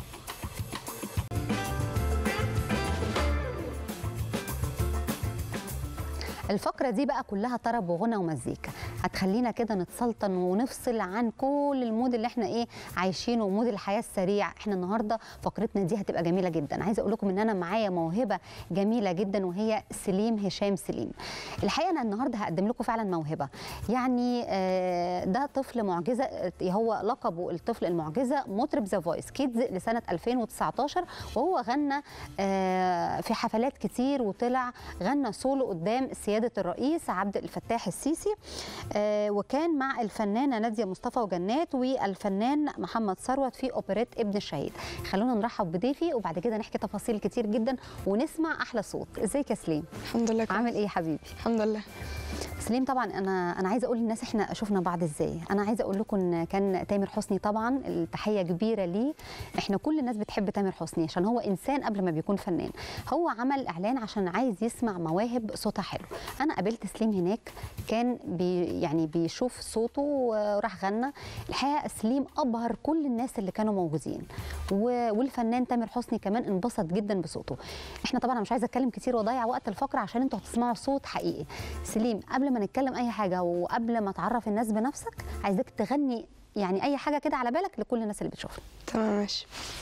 الفقرة دي بقى كلها طرب وغنى ومزيكا هتخلينا كده نتسلطن ونفصل عن كل المود اللي احنا ايه عايشينه ومود الحياة السريع احنا النهاردة فقرتنا دي هتبقى جميلة جدا عايزة اقول لكم ان انا معايا موهبة جميلة جدا وهي سليم هشام سليم الحقيقة انا النهاردة هقدم لكم فعلا موهبة يعني آه، ده طفل معجزة آه، هو لقبه الطفل المعجزة مطرب ذا فويس كيدز لسنة 2019 وهو غنى آه، في حفلات كتير وطلع غنى سولو قدام سيادة الرئيس عبد الفتاح السيسي آه، وكان مع الفنانة نادية مصطفى وجنات والفنان محمد ثروت في أوبريت ابن الشهيد خلونا نرحب بضيفي وبعد كده نحكي تفاصيل كتير جدا ونسمع أحلى صوت ازيك يا سليم الحمد لله كويس. عامل ايه يا حبيبي الحمد لله سليم طبعا انا انا عايزه اقول للناس احنا شفنا بعض ازاي انا عايزه اقول لكم ان كان تامر حسني طبعا التحيه كبيره ليه احنا كل الناس بتحب تامر حسني عشان هو انسان قبل ما بيكون فنان هو عمل اعلان عشان عايز يسمع مواهب صوتها حلو انا قابلت سليم هناك كان بي يعني بيشوف صوته وراح غنى الحقيقه سليم ابهر كل الناس اللي كانوا موجودين و- والفنان تامر حسني كمان انبسط جدا بصوته احنا طبعا أنا مش عايزه اتكلم كتير واضيع وقت الفقره عشان انتوا هتسمعوا صوت حقيقي سليم قبل ما نتكلم اي حاجه وقبل ما تعرف الناس بنفسك عايزاك تغني يعني اي حاجه كده على بالك لكل الناس اللي بتشوفنا تمام ماشي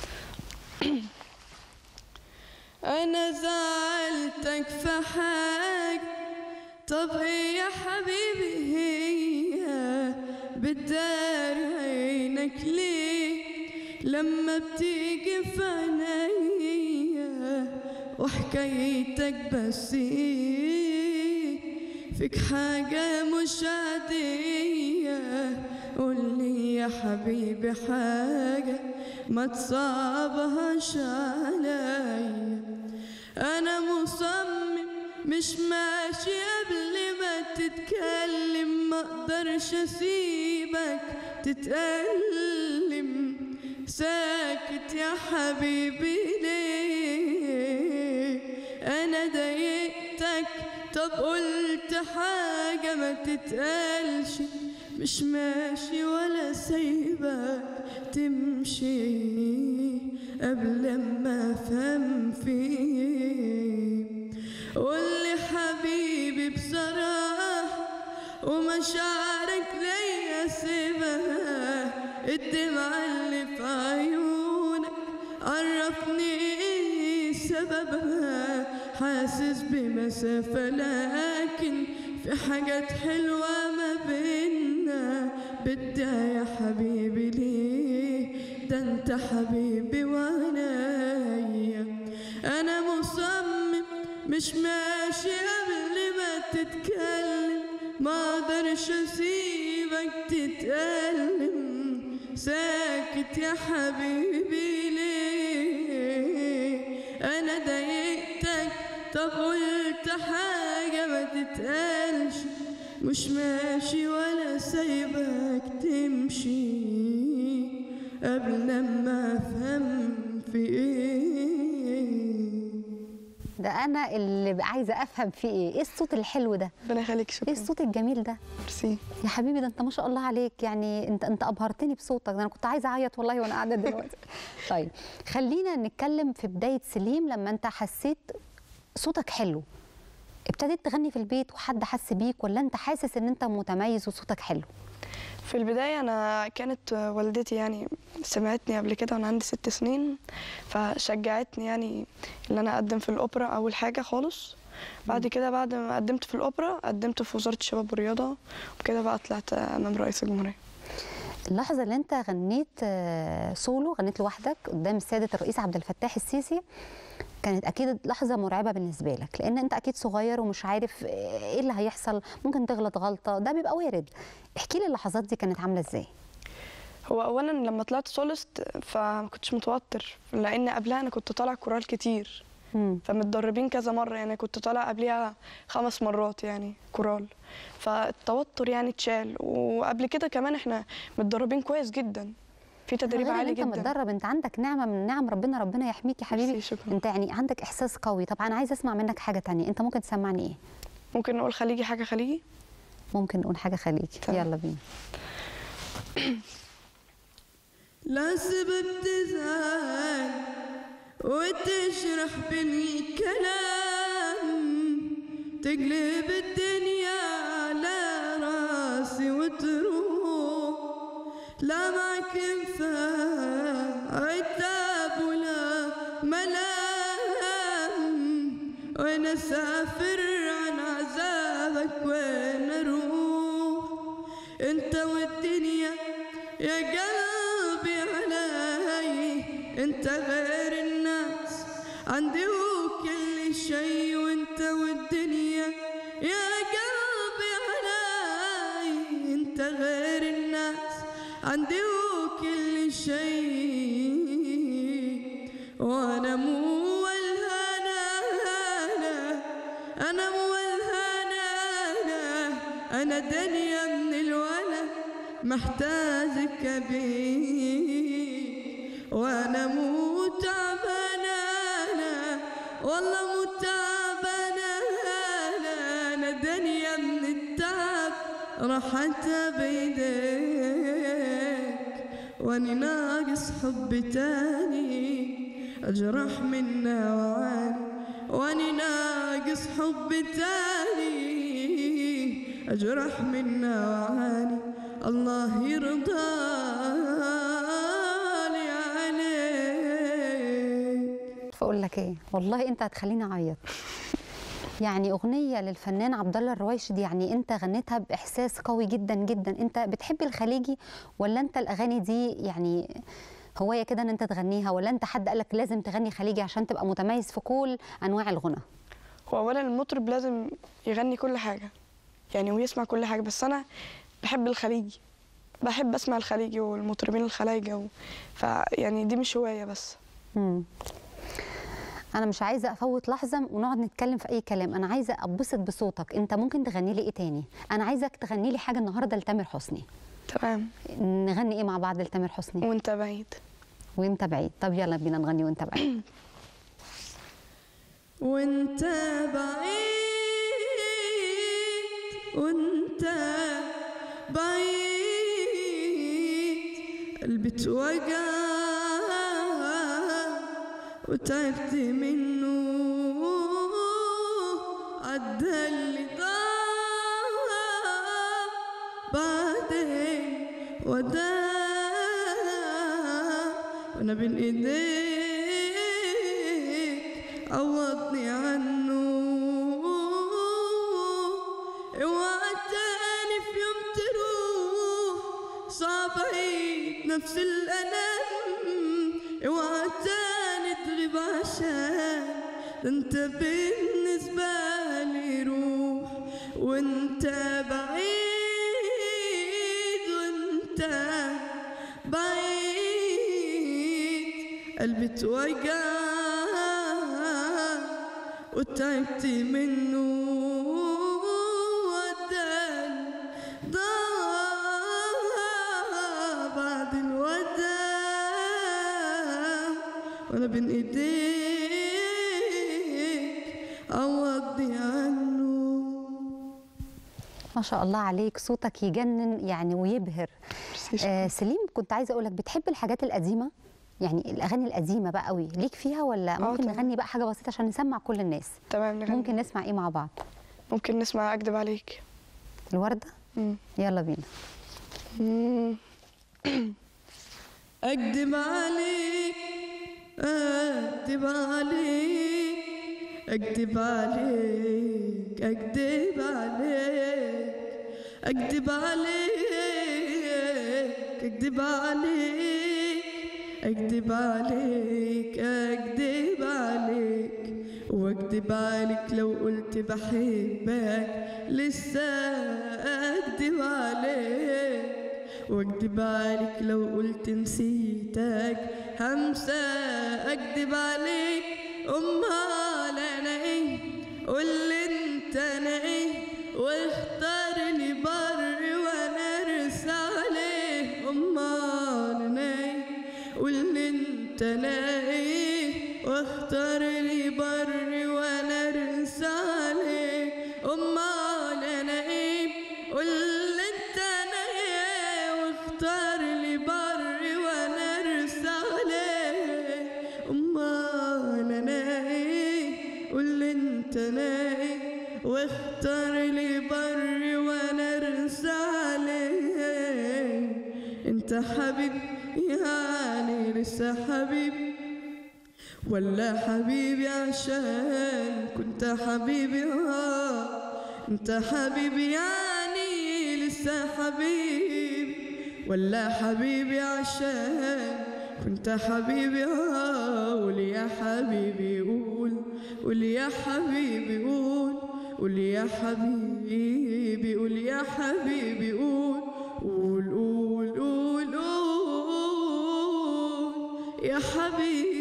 أنا زعلتك في حاجة طب هي حبيبي هي بتدار عينك ليه لما بتيجي في عينيا وحكايتك بس ايه فيك حاجة مش عادية قولي يا حبيبي حاجة ما تصعبهاش عليا أنا مصمم مش ماشي قبل ما تتكلم ما اقدرش اسيبك تتألم ساكت يا حبيبي ليه انا ضايقتك طب قلت حاجة ما تتقالش مش ماشي ولا سايبك تمشي قبل ما افهم فيه قولي حبيبي بصراحة ومشاعرك ليا سيبها الدمعة اللي في عيونك عرفني ايه سببها حاسس بمسافة لكن في حاجات حلوة ما بينا بدي يا حبيبي ليه ده انت حبيبي وعنايا انا مصمم مش ماشي قبل ما تتكلم ما اقدرش اسيبك تتألم ساكت يا حبيبي ليه طب قلت حاجة ما تتقالش مش ماشي ولا سايبك تمشي قبل لما افهم في ايه ده انا اللي عايزه افهم فيه ايه ايه الصوت الحلو ده ربنا يخليك ايه شكرا الصوت الجميل ده ميرسي يا حبيبي ده انت ما شاء الله عليك يعني انت انت ابهرتني بصوتك ده انا كنت عايزه اعيط والله وانا قاعده دلوقتي طيب خلينا نتكلم في بدايه سليم لما انت حسيت صوتك حلو ابتديت تغني في البيت وحد حس بيك ولا انت حاسس ان انت متميز وصوتك حلو في البداية أنا كانت والدتي يعني سمعتني قبل كده وأنا عندي ست سنين فشجعتني يعني إن أنا أقدم في الأوبرا أول حاجة خالص بعد كده بعد ما قدمت في الأوبرا قدمت في وزارة الشباب والرياضة وكده بقى طلعت أمام رئيس الجمهورية اللحظه اللي انت غنيت آه، سولو غنيت لوحدك قدام سياده الرئيس عبد الفتاح السيسي كانت اكيد لحظه مرعبه بالنسبه لك لان انت اكيد صغير ومش عارف ايه اللي هيحصل ممكن تغلط غلطه ده بيبقى وارد احكي لي اللحظات دي كانت عامله ازاي هو أولا لما طلعت سولست فما كنتش متوتر لأن قبلها أنا كنت طالع كورال كتير مم. فمتدربين كذا مرة يعني كنت طالع قبلها خمس مرات يعني كورال فالتوتر يعني اتشال وقبل كده كمان احنا متدربين كويس جدا في تدريب غير إن عالي انت جدا متدرب انت عندك نعمه من نعم ربنا ربنا يحميك يا حبيبي ميرسي، شكرا. انت يعني عندك احساس قوي طب انا عايزه اسمع منك حاجه تانية انت ممكن تسمعني ايه ممكن نقول خليجي حاجة خليجي ممكن نقول حاجه خليجي تمام. يلا بينا لا سبب تزعل وتشرح بالكلام تقلب الدنيا على راسي وتروح لا معك ينفع عتاب ولا ملام وين اسافر عن عذابك وين اروح انت والدنيا يا قلبي علي انت غير الناس عندي وكل شيء وانت والدنيا يا قلبي علي انت غير الناس عندي وكل شيء وانا مو الهنا انا مو الهنا انا دنيا من الولد محتاجك بي وانا مو تعبانه أنا والله مو تعبانه أنا انا دنيا من التعب راحت بيديك واني ناقص حب تاني اجرح منا وعاني واني ناقص حب تاني اجرح منا وعاني الله يرضى لي عليك فاقول لك ايه والله انت هتخليني اعيط يعني اغنيه للفنان عبد الله الرويشد يعني انت غنيتها باحساس قوي جدا جدا انت بتحب الخليجي ولا انت الاغاني دي يعني هوايه كده ان انت تغنيها ولا انت حد قالك لازم تغني خليجي عشان تبقى متميز في كل انواع الغنى هو اولا المطرب لازم يغني كل حاجه يعني ويسمع كل حاجه بس انا بحب الخليجي بحب اسمع الخليجي والمطربين الخلايجه و... فيعني دي مش هوايه بس مم. انا مش عايزه افوت لحظه ونقعد نتكلم في اي كلام انا عايزه اتبسط بصوتك انت ممكن تغني لي ايه تاني انا عايزك تغني لي حاجه النهارده لتامر حسني تمام نغني ايه مع بعض لتامر حسني وانت بعيد وانت بعيد طب يلا بينا نغني وانت بعيد وانت بعيد وانت بعيد قلبي توجع وتعبت منه عدى اللي ضاع بعدين وداع وانا بين ايديك عوضني عنه اوعى تاني في يوم تروح صعب عيد نفس الالم اوعى تاني تغيب عشان ده انت بالنسبة لي روح وانت بعيد وانت بعيد قلبي توجع وتعبت منه وداني ضاع بعد الوداع وانا بين ايديك عوضني عنه ما شاء الله عليك صوتك يجنن يعني ويبهر آه سليم كنت عايزه اقول لك بتحب الحاجات القديمه يعني الاغاني القديمه بقى قوي ليك فيها ولا ممكن طبعاً. نغني بقى حاجه بسيطه عشان نسمع كل الناس تمام نغني. ممكن نسمع ايه مع بعض ممكن نسمع اكدب عليك الورده مم. يلا بينا مم. أكدب عليك أكدب عليك أكدب عليك أكدب عليك أكدب عليك أكدب عليك أكدب عليك أكدب عليك وأكدب عليك لو قلت بحبك لسه أكدب عليك واكدب عليك لو قلت نسيتك همسى اكدب عليك امال انا ايه قول لي انت انا ايه واختار لي بر وانا ارسى عليه امال انا ايه قول لي انت انا ايه واختار لي بر وانا ارسى عليه امال انا ايه قول لي انت انا ايه واختار لي بر وانا ارسى عليه امال انا ايه قول لي انت انا ايه واختار لي بر وانا ارسى عليه انت حبيبي يعني لسه حبيبي ولا حبيبي عشان كنت حبيبي اه انت حبيبي يعني لسه حبيبي ولا حبيبي عشان كنت حبيبي اه قول يا حبيبي قول قول يا حبيبي قول قول يا حبيبي قول يا حبيبي قول قول قول قول قول يا حبيبي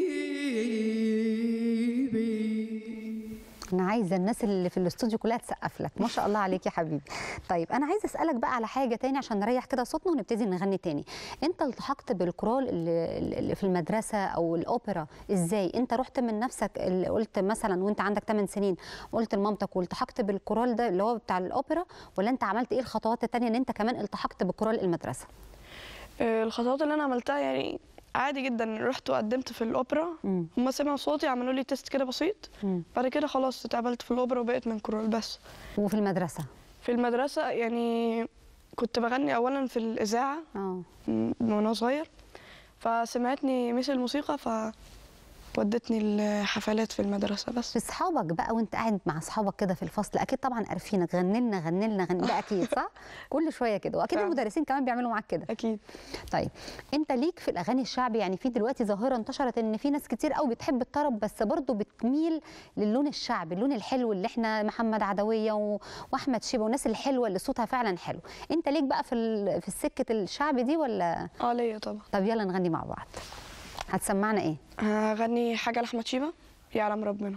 انا عايزه الناس اللي في الاستوديو كلها تسقف لك ما شاء الله عليك يا حبيبي طيب انا عايزه اسالك بقى على حاجه تاني عشان نريح كده صوتنا ونبتدي نغني تاني انت التحقت بالكورال اللي اللي في المدرسه او الاوبرا ازاي انت رحت من نفسك اللي قلت مثلا وانت عندك 8 سنين قلت لمامتك والتحقت بالكورال ده اللي هو بتاع الاوبرا ولا انت عملت ايه الخطوات التانيه ان انت كمان التحقت بكورال المدرسه آه، الخطوات اللي انا عملتها يعني عادي جدا رحت وقدمت في الاوبرا مم. هم سمعوا صوتي عملوا لي تيست كده بسيط مم. بعد كده خلاص اتقبلت في الاوبرا وبقيت من كورال بس وفي المدرسه في المدرسه يعني كنت بغني اولا في الاذاعه اه م- من وانا صغير فسمعتني ميس الموسيقى فودتني الحفلات في المدرسه بس في اصحابك بقى وانت قاعد مع اصحابك كده في الفصل اكيد طبعا عارفينك غني لنا غني لنا غني ده اكيد صح كل شويه كده واكيد فعلا. المدرسين كمان بيعملوا معاك كده اكيد طيب انت ليك في الاغاني الشعبي يعني في دلوقتي ظاهره انتشرت ان في ناس كتير قوي بتحب الطرب بس برضه بتميل للون الشعبي اللون الحلو اللي احنا محمد عدويه و... واحمد شيبه والناس الحلوه اللي صوتها فعلا حلو انت ليك بقى في ال... في السكه الشعبي دي ولا اه ليا طبعا طب يلا نغني مع بعض هتسمعنا ايه هغني حاجه لاحمد شيبه يعلم ربنا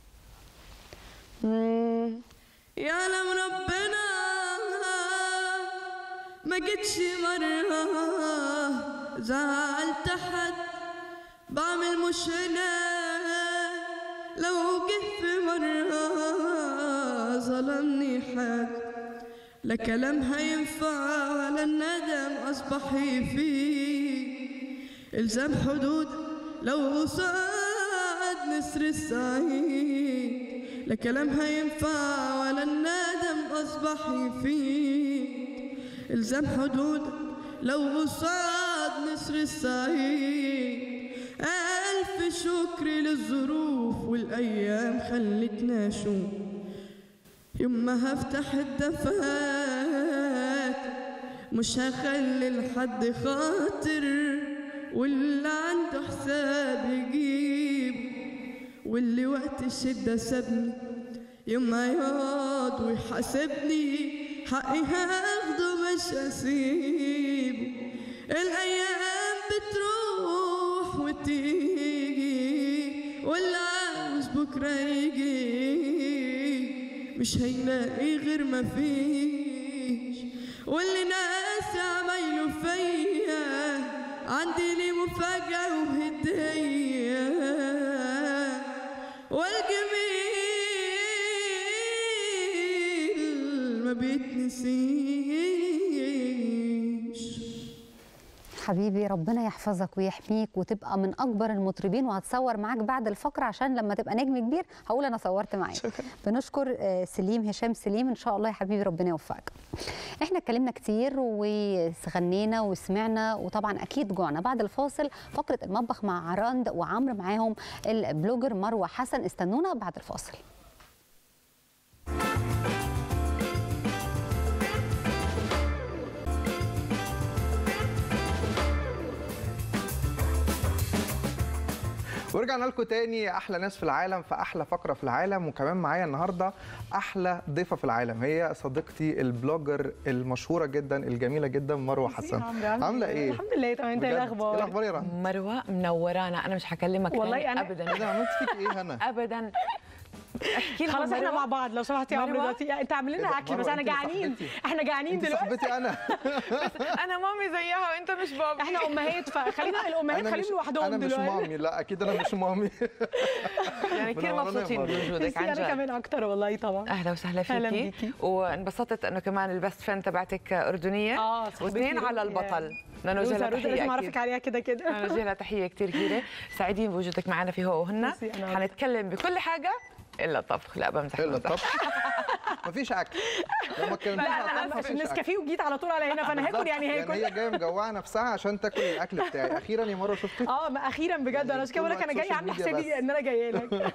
مم. يعلم ربنا ما جيتش مرة زعلت حد بعمل مش هنا لو جه في مرة ظلمني حد لا كلام هينفع ولا الندم أصبح فيه إلزام حدود لو صعد نسر السعيد لا كلام هينفع ولا الندم أصبح فيه إلزام حدود لو صعد نسر السعيد ألف شكر للظروف والأيام خلتنا نشوف يوم ما هفتح الدفات مش هخلي لحد خاطر واللي عنده حساب يجيب واللي وقت الشدة سابني يوم ما يقعد ويحاسبني حقي هاخده مش هسيبه الأيام بتروح وتيجي واللي عاوز بكرة يجي مش هيلاقي غير ما فيش واللي ناس عمايله فيا عندي لي مفاجأة وهدية والجميل ما بيتنسيش حبيبي ربنا يحفظك ويحميك وتبقى من اكبر المطربين وهتصور معاك بعد الفقره عشان لما تبقى نجم كبير هقول انا صورت معاك بنشكر آه، سليم هشام سليم ان شاء الله يا حبيبي ربنا يوفقك احنا اتكلمنا كتير وغنينا وسمعنا وطبعا اكيد جوعنا بعد الفاصل فقره المطبخ مع عراند وعمرو معاهم البلوجر مروه حسن استنونا بعد الفاصل ورجعنا لكم تاني احلى ناس في العالم في احلى فقره في العالم وكمان معايا النهارده احلى ضيفه في العالم هي صديقتي البلوجر المشهوره جدا الجميله جدا مروه حسن عامله ايه الحمد لله تمام انت ايه بجد؟ الاخبار ايه الاخبار يا رنا مروه منورانا انا مش هكلمك والله تاني أنا- ابدا ايه ده عملت فيك ايه هنا ابدا احكي لهم خلاص احنا مروة. مع بعض لو سمحتي يا عمرو مروة؟ دلوقتي انت عامل إيه لنا ده؟ اكل بس مروة، انا أنت جعانين صاحبتي. احنا جعانين انت دلوقتي صاحبتي انا انا مامي زيها وانت مش بابي احنا امهات فخلينا الامهات انا خليهم مش لوحدهم انا مش دلوقتي مامي لا اكيد انا مش مامي يعني كثير منورانا يا مبسوطين مروة. بوجودك ميرسي، عن انا جد كمان اكتر والله طبعا اهلا وسهلا أهلاً فيكي بيكي. وانبسطت انه كمان البست فريند تبعتك اردنيه اه صاحبتي واثنين روز- على البطل بدنا نوجه روزا لها روزا لازم تحيه اعرفك اكيد عليها كده كده بدنا نوجه لها تحيه كثير كبيره سعيدين بوجودك معنا في هو وهن ميرسي، أنا أكتر. حنتكلم بكل حاجه الا الطبخ لا بمزح الا بمزح. طب مفيش اكل لما كان لا انا اسف النسكافيه وجيت على طول على هنا فانا هاكل يعني يعني هاكل هي جايه مجوعه نفسها عشان تاكل الاكل بتاعي اخيرا يا مروه شفتي اه ما اخيرا بجد انا عشان كده بقول لك انا جايه عامله سوشيال ميديا حسابي بس. ان انا جايه لك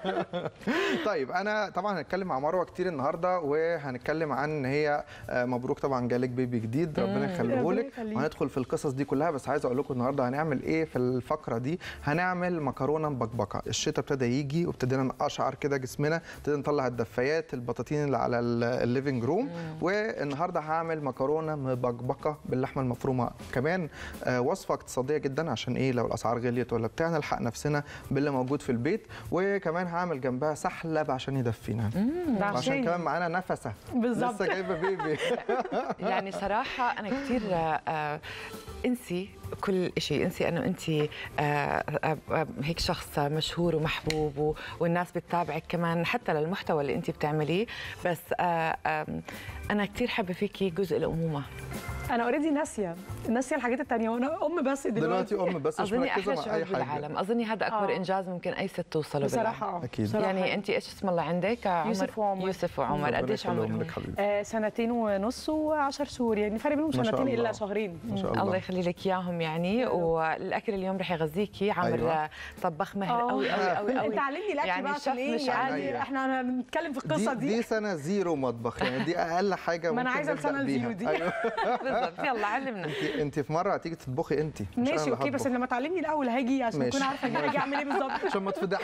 طيب انا طبعا هنتكلم مع مروه كتير النهارده وهنتكلم عن ان هي آه، مبروك طبعا جالك بيبي جديد ربنا يخليه ربنا لك يخليه. وهندخل في القصص دي كلها بس عايز اقول لكم النهارده هنعمل ايه في الفقره دي هنعمل مكرونه مبكبكه الشتاء ابتدى يجي وابتدينا نقشعر كده جسمنا ابتدينا نطلع الدفايات البطاطين اللي على ال- الليفينج روم والنهارده هعمل مكرونه مبكبكه باللحمه المفرومه كمان آه، وصفه اقتصاديه جدا عشان ايه لو الاسعار غليت ولا بتاع نلحق نفسنا باللي موجود في البيت وكمان هعمل جنبها سحلب عشان يدفينا ده عشان عشان كمان معانا نفسه بالظبط. لسه جايبه بيبي يعني صراحة أنا كثير آه، انسي كل شيء انسي انه انت آه، آه، آه، هيك شخص مشهور ومحبوب و- والناس بتتابعك كمان حتى للمحتوى اللي انت بتعمليه بس آه، آم، انا كثير حابه فيكي جزء الامومه انا اوريدي ناسيه ناسيه الحاجات التانية وانا ام بس دلوقتي دلوقتي ام بس مش اظني مركزه احلى مع شعور اي حاجه بالعالم اظني هذا اكبر آه. انجاز ممكن اي ست توصله بصراحه بالعالم. اه أكيد. بصراحة يعني انت ايش اسم الله عندك عمر يوسف وعمر. يوسف وعمر ربنا قديش يخليهم عمرهم لك حبيبي آه سنتين ونص و10 شهور يعني فرق بينهم ما شاء سنتين الله. الا شهرين ما شاء الله الله يخلي لك اياهم يعني والاكل اليوم رح يغذيكي عمر أيوة. أيوة. طباخ مهر آه. قوي قوي قوي قوي انت علمني الاكل يعني بقى عشان شيف ايه مش يعني عادي. احنا بنتكلم في القصه دي, دي, دي سنه زيرو مطبخ يعني دي اقل حاجه ما أنا ممكن عايزة نبدأ السنة بيها. الزيرو دي. ايوه بالضبط يلا علمنا انت انت في مره هتيجي تطبخي انت مش أنا ماشي اللي اوكي بس هطبخ. لما تعلمني الاول هاجي عشان ماشي. اكون عارفه هاجي هاجي اعمل ايه بالظبط عشان ما تفضحش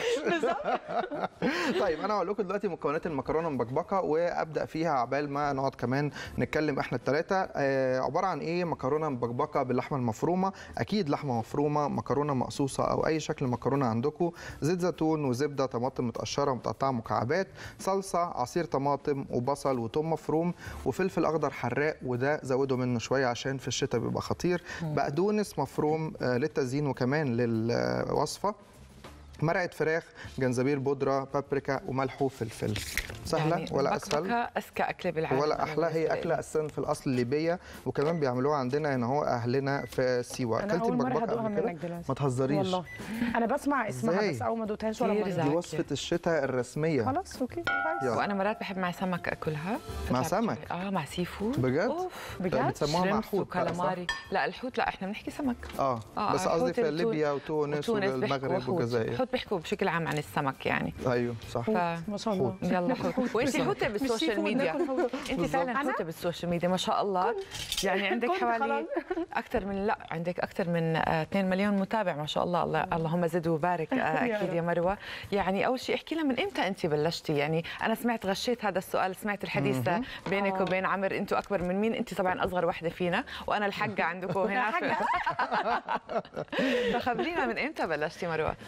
طيب انا هقول لكم دلوقتي مكونات المكرونه المبكبكه وابدا فيها عبال ما نقعد كمان نتكلم احنا الثلاثه آه عباره عن ايه مكرونه مبكبكه باللحمه المفرومه اكيد لحمه مفرومه مكرونه مقصوصه او اي شكل مكرونه عندكم زيت زيتون وزبده طماطم متقشره متقطعه مكعبات صلصه عصير طماطم وبصل وثوم مفروم وفلفل اخضر حراق وده زودوا منه شويه عشان في الشتاء بيبقى خطير بقدونس مفروم آه للتزيين وكمان للوصفه مرقه فراخ جنزبيل بودره بابريكا وملح وفلفل سهله يعني ولا اسهل بكبكة اذكى اكله بالعالم ولا أنا احلى هي بالنسبة اكله لي. اساسا في الاصل ليبيه وكمان بيعملوها عندنا هنا هو اهلنا في سيوه انا اكلتي اول مره المبكبكه هدوقها قبل كده منك دلوقتي ما تهزريش والله انا بسمع اسمها إزاي؟ بس اول ما دوقتهاش ولا كتير مره دي زاكية. وصفه الشتاء الرسميه خلاص اوكي كويس يلا. وانا مرات بحب مع سمك اكلها مع بتطلع سمك؟ بشوي. اه مع سي فود بجد اوف بجد؟ بتسموها مع شريمس حوت بقى، صح؟ وكالاماري لا الحوت لا احنا بنحكي سمك اه آه، بس الحوت قصدي في التون- ليبيا وتونس وتونس بيحكوا والمغرب حوت. والجزائر الحوت بيحكوا بشكل عام عن السمك يعني ايوه صح ف... ما شاء الله يلا حوت وانت حوتة مش بالسوشيال سي فود، ميديا ناكل حوت. انت فعلا أنا؟ حوتة بالسوشيال ميديا ما شاء الله يعني عندك كنت حوالي اكثر من لا عندك اكثر من آه، 2 مليون متابع ما شاء الله الله اللهم زد وبارك آه، يا اكيد رب. يا مروه يعني اول شيء احكي لنا من امتى انت بلشتي يعني انا سمعت غشيت هذا السؤال سمعت الحديث بينك وبين عمر انتوا اكبر من مين انت طبعا اصغر وحده فينا وانا الحقه عندكم هنا حقة. فخبرينا من امتى بلشتي مروه آه لا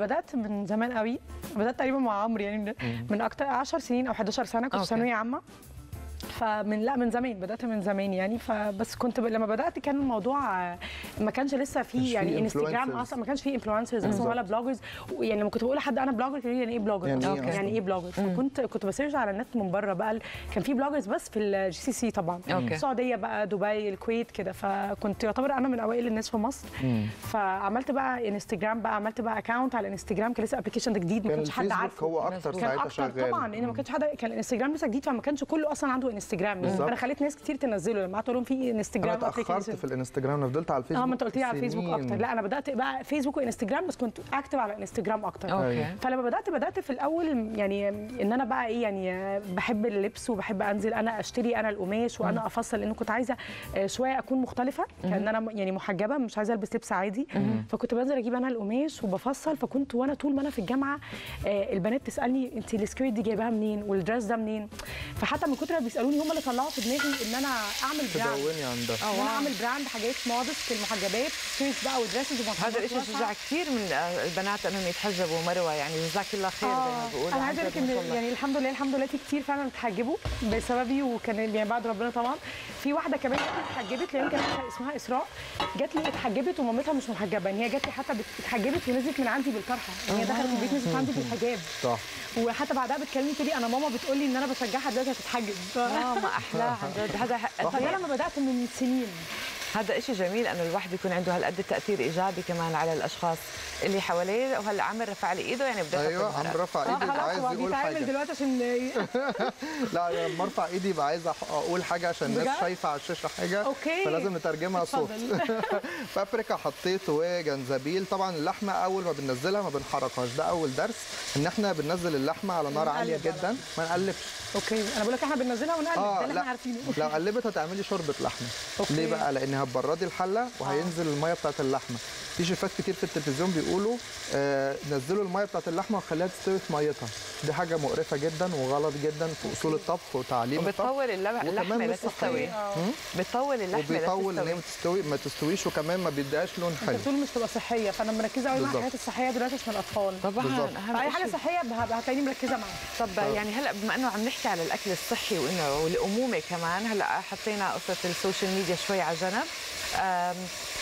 بدات من زمان قوي بدات تقريبا مع عمرو يعني من, من اكتر 10 سنين او 11 سنه كنت أوكي. في ثانويه عامه فمن لا من زمان بدات من زمان يعني فبس كنت ب... لما بدات كان الموضوع آه، ما كانش لسه مش فيه فيه يعني انستجرام influencers. اصلا ما كانش فيه انفلونسرز اصلا ولا بلوجرز يعني لما كنت بقول لحد انا بلوجر كانوا يقولوا لي يعني ايه بلوجر يعني إيه يعني, أصلاً؟ يعني ايه بلوجر فكنت كنت بسيرش على النت من بره بقى كان في بلوجرز بس في الجي سي سي طبعا أوكي. السعوديه بقى دبي الكويت كده فكنت يعتبر انا من اوائل الناس في مصر فعملت بقى انستجرام بقى عملت بقى اكونت على الانستجرام كان لسه ابلكيشن ده جديد ما كان كانش حد الفيسبوك عارفه هو اكتر مظبوط. كان ساعتها اكتر شغال طبعا لان ما كانش حد كان الانستجرام لسه جديد فما كانش كله اصلا عنده انستجرام بالظبط. انا خليت ناس كتير تنزله لما قعدت اقول لهم في انا انستجرام اتاخرت application. في الانستجرام انا فضلت على الفيسبوك اه ما انت قلت لي على الفيسبوك سنين. اكتر لا انا بدات بقى فيسبوك وانستجرام بس كنت اكتف على انستجرام اكتر اوكي فلما بدات بدات في الاول يعني ان انا بقى ايه يعني بحب اللبس وبحب انزل انا اشتري انا القماش وانا افصل لانه كنت عايزه آه، شويه اكون مختلفه كان انا يعني محجبه مش عايزه البس لبس عادي فكنت بنزل اجيب انا القماش وبفصل فكنت وانا طول ما انا في الجامعه آه، البنات تسالني انت السكيرت دي جايباها منين والدرس ده منين فحتى من كتر ما بيسالوني هم اللي طلعوا في دماغي ان انا اعمل براند تدوني عن ده ان انا اعمل براند حاجات مودست المحجبات سكيرتس بقى ودريسز هذا الشيء شجع كثير من آه، البنات انهم يتحجبوا مروه يعني جزاك الله خير زي ما بقول انا عن عايزه اقول جد لك ما شاء ان الله. يعني الحمد لله الحمد لله في كتير فعلا اتحجبوا بسببي وكان يعني بعد ربنا طبعا في واحده كمان جت لي اتحجبت لان كان اسمها اسراء جت لي اتحجبت ومامتها مش محجبه يعني هي جت لي حتى بت- اتحجبت ونزلت من عندي بالطرحه يعني هي دخلت البيت نزلت عندي بالحجاب صح وحتى بعدها بتكلمني تقولي انا ماما بتقول لي ان انا بشجعها دلوقتي هتتحجب ف- اه ما احلاه عن جد هذا فده لما بدات من سنين هذا شيء جميل انه الواحد يكون عنده هالقد تاثير ايجابي كمان على الاشخاص اللي حواليه وهلا عمر رفع لي ايده يعني بدأت ايوه أطلب عم مرة. رفع اه ايدي يبقى خلاص عايز هو يقول بيتعامل حاجه دلوقتي عشان لا أنا لما ارفع ايدي يبقى عايز أح- اقول حاجه عشان الناس بجد؟ شايفه على الشاشه حاجه أوكي. فلازم نترجمها صوت اتفضل. بابريكا حطيت وجنزبيل طبعا اللحمه اول ما بننزلها ما بنحركهاش ده اول درس ان احنا بننزل اللحمه على نار عاليه بنقلب جدا ما نقلبش اوكي انا بقول لك احنا بننزلها ونقلب ده اللي احنا عارفينه لو قلبت هتعملي شوربه لحمه أوكي. ليه بقى لان هتبردي الحله وهينزل الميه بتاعت اللحمه في شيفات كتير في التلفزيون بيقولوا آه نزلوا الميه بتاعت اللحمه وخليها تستوي في ميتها دي حاجه مقرفه جدا وغلط جدا في اصول الطبخ وتعليم الطبخ وبتطول اللح- وكمان اللحمه مش لتستوي صحية. بتطول اللحمه وبيطول ان هي لتستوي ما تستوي ما تستويش وكمان ما بيديهاش لون حلو انت بتقول مش تبقى صحيه فانا مركزه قوي مع بالظبط. الحاجات الصحيه دلوقتي عشان الاطفال طبعا بالظبط. اهم فاي حاجه شيء. صحيه بها- هتلاقيني مركزه معاها طب يعني هلا بما انه عم نحكي على الاكل الصحي وانه والامومه كمان هلا حطينا قصه السوشيال ميديا شوي على جنب أم،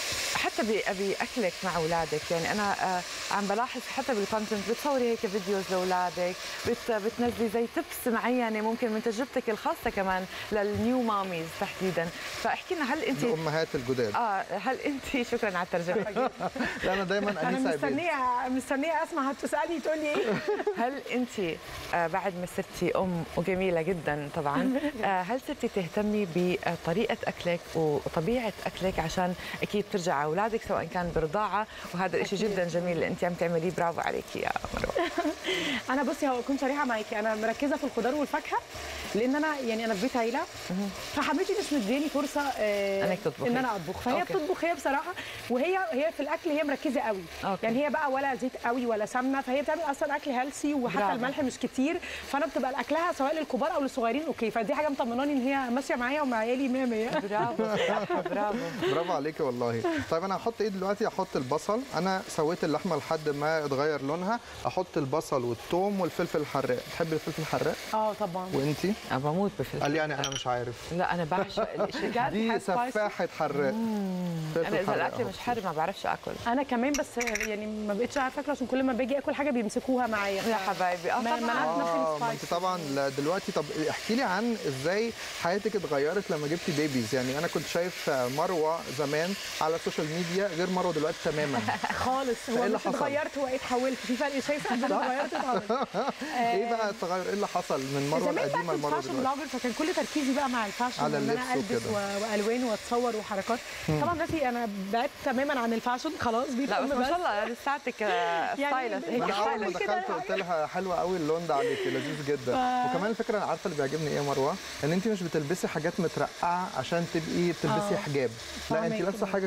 حتى ب- باكلك مع اولادك يعني انا آه، عم بلاحظ حتى بالكونتنت بتصوري هيك فيديوز لاولادك بت بتنزلي زي تبس معينه ممكن من تجربتك الخاصه كمان للنيو ماميز تحديدا فاحكي لنا هل انت الامهات الجداد اه هل انت شكرا على الترجمه لا انا دايما انا انسه عبيد مستنيه مستنيه اسمع هتسالني تقول لي ايه هل انت آه، بعد ما صرتي ام وجميله جدا طبعا آه، هل صرتي تهتمي بطريقه اكلك وطبيعه اكلك عشان اكيد ترجع على اولادك سواء كان برضاعه وهذا الشيء جدا جميل اللي انت عم تعمليه برافو عليكي يا مروه انا بصي هو اكون صريحه معاكي انا مركزه في الخضار والفاكهه لان انا يعني انا في بيت عيله فحماتي مش مدياني فرصه آه إنك تطبخي. ان انا اطبخ فهي أوكي. بتطبخ هي بصراحه وهي هي في الاكل هي مركزه قوي أوكي. يعني هي بقى ولا زيت قوي ولا سمنه فهي بتعمل اصلا اكل هيلسي وحتى برافو. الملح مش كتير فانا بتبقى اكلها سواء للكبار او للصغيرين اوكي فدي حاجه مطمناني ان هي ماشيه معايا ومع عيالي 100 100 برافو صراحة، برافو برافو عليكي والله طيب انا هحط ايه دلوقتي احط البصل انا سويت اللحمه لحد ما اتغير لونها احط البصل والثوم والفلفل الحراق تحبي الفلفل الحراق اه طبعا وانتي انا بموت بفلفل قال لي يعني انا مش عارف لا انا بعشق الشيء بجد؟ دي حاجة spicy؟ سفاحه حراق انا اذا الاكل مش حار ما بعرفش اكل انا كمان بس يعني ما بقتش عارفه اكل عشان كل ما باجي اكل حاجه بيمسكوها معايا يا حبايبي اه ما- طبعا ما- اه nothing ما انت spicy. طبعا لا دلوقتي طب احكي لي عن ازاي حياتك اتغيرت لما جبتي بيبيز يعني انا كنت شايف مروه زمان على السوشيال ميديا غير مروه دلوقتي تماما خالص فإيه هو اللي مش حصل؟ اتغيرت هو اتحولت في فرق شايفه ان انا اتغيرت اتحولت ايه بقى التغير ايه اللي حصل من مروه زمان بقى القديمه كنت لمروه فاشن دلوقتي بلوجر فكان كل تركيزي بقى مع الفاشن على وان انا اللبس البس وكده. و- والوان واتصور وحركات طبعا دلوقتي انا بعدت تماما عن الفاشن خلاص بقيت لا بس أم ما شاء الله لساتك آه، ستايلست هيك انا اول ما ستايلست دخلت قلت لها حلوه قوي اللون ده عليكي لذيذ جدا وكمان الفكره انا عارفه اللي بيعجبني ايه يا مروه ان انت مش بتلبسي حاجات مترقعه عشان تبقي بتلبسي آه. حجاب لا انت فاهمك. لابسه حاجه كلها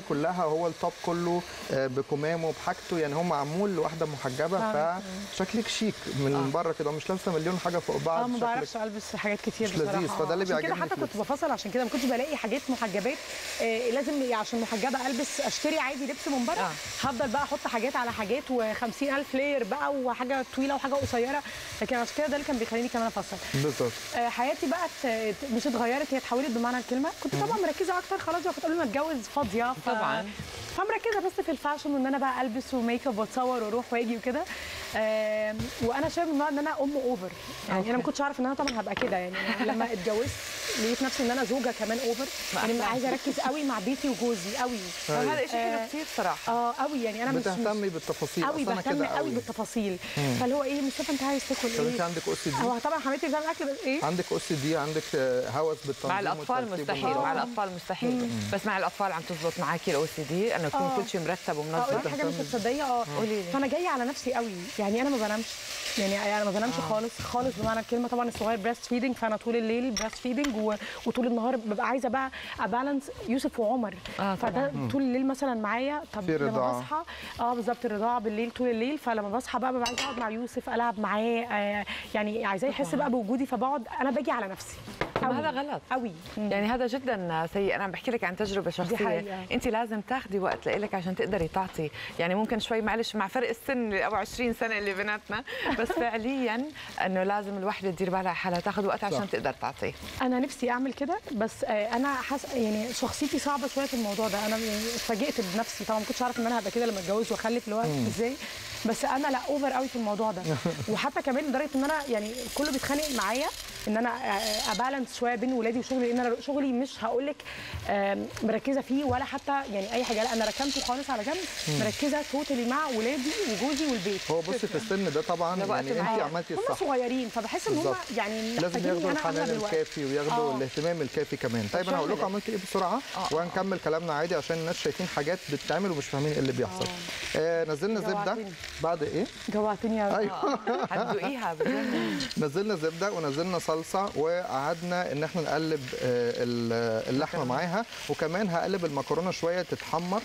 كلها هو التوب كله آه، بكمامه بحاجته يعني هو معمول لواحده محجبه آه. فشكلك شيك من بره كده مش لابسه مليون حاجه فوق بعض اه ما شكلك- بعرفش البس حاجات كتير مش لذيذ، بصراحه فده اللي عشان كده بيعجبني حتى في كنت اللبس. بفصل عشان كده ما كنتش بلاقي حاجات محجبات آه لازم عشان محجبه البس اشتري عادي لبس من بره آه. هفضل بقى احط حاجات على حاجات و50000 لاير بقى وحاجه طويله وحاجه قصيره لكن عشان كده ده اللي كان بيخليني كمان افصل بالظبط آه، حياتي بقى ت- ت- مش اتغيرت هي اتحولت بمعنى الكلمه كنت طبعا مركزه اكتر خلاص بقى كنت قبل ما اتجوز فاضيه ف... طبعاً. فمركزه بس في الفاشن وان انا بقى البس وميك اب واتصور واروح واجي وكده آم، وانا شايفه من النوع ان انا ام اوفر يعني انا ما كنتش اعرف ان انا طبعا هبقى كده يعني أنا لما اتجوزت لقيت نفسي ان انا زوجه كمان اوفر يعني عايزه اركز قوي مع بيتي وجوزي قوي هذا شيء آه، حلو كثير صراحه اه قوي يعني انا مش مش بتهتمي بالتفاصيل قوي أصل أنا بهتم كده قوي بالتفاصيل فاللي هو ايه مصطفى انت عايز تاكل طب انت ايه عندك او سي دي هو طبعا حماتي بتعمل اكل بس ايه عندك او سي دي عندك آه، هوس بالتنظيم مع الاطفال والترتيب مستحيل والنظام. مع الاطفال مستحيل بس مع الاطفال عم تزبط معاكي الاو سي دي انه يكون آه. كل شيء مرتب اقول ومنظم لك حاجه مش هتصدقيها اه قولي لي. فانا جايه على نفسي قوي يعني انا ما بنامش يعني انا ما بنامش خالص خالص بمعنى الكلمه طبعا الصغير بريست فيدنج فانا طول الليل بريست فيدنج و... وطول النهار ببقى عايزه بقى ابالانس يوسف وعمر آه، فده طول الليل مثلا معايا طب في لما رضاعة. بصحى اه بالظبط الرضاعه بالليل طول الليل فلما بصحى بقى ببقى عايزه اقعد مع يوسف العب معاه آه يعني عايزاه يحس بقى بوجودي فبقعد انا باجي على نفسي ما هذا غلط قوي يعني هذا جدا سيء انا عم بحكي لك عن تجربه شخصيه حقيقة. انت لازم تاخذي وقت لإلك عشان تقدري تعطي يعني ممكن شوي معلش مع فرق السن اللي ابو 20 سنه اللي بيناتنا بس فعليا انه لازم الوحده تدير بالها على حالها تاخذ وقت عشان تقدر تعطي انا نفسي اعمل كده بس آه، انا حس يعني شخصيتي صعبه شويه في الموضوع ده انا يعني اتفاجئت بنفسي طبعا ما كنتش اعرف ان انا هبقى كده لما اتجوز واخلف اللي هو ازاي بس انا لا اوفر قوي في الموضوع ده وحتى كمان لدرجه ان انا يعني كله بيتخانق معايا ان انا آه، ابالانس شويه بين ولادي وشغلي لان انا شغلي مش هقول لك مركزه فيه ولا حتى يعني اي حاجه لا انا ركنته خالص على جنب مركزه توتالي مع ولادي وجوزي والبيت هو بصي في السن ده طبعا ده وقت يعني انت معايا. عملتي هم الصح صغيرين فبحس ان هم بالظبط. يعني لازم محتاجيني ياخدوا انا الحنان اغلب الوقت الكافي وياخدوا آه. الاهتمام الكافي كمان طيب انا هقول لكم عملت ايه بسرعه وهنكمل كلامنا عادي عشان الناس شايفين حاجات بتتعمل ومش فاهمين ايه اللي بيحصل آه نزلنا زبده جوعتني. بعد ايه جوعتني يا ايوه هتذوقيها بجد نزلنا زبده ونزلنا صلصه وقعدنا ان احنا نقلب آه، ال- اللحمه معاها وكمان هقلب المكرونه شويه تتحمر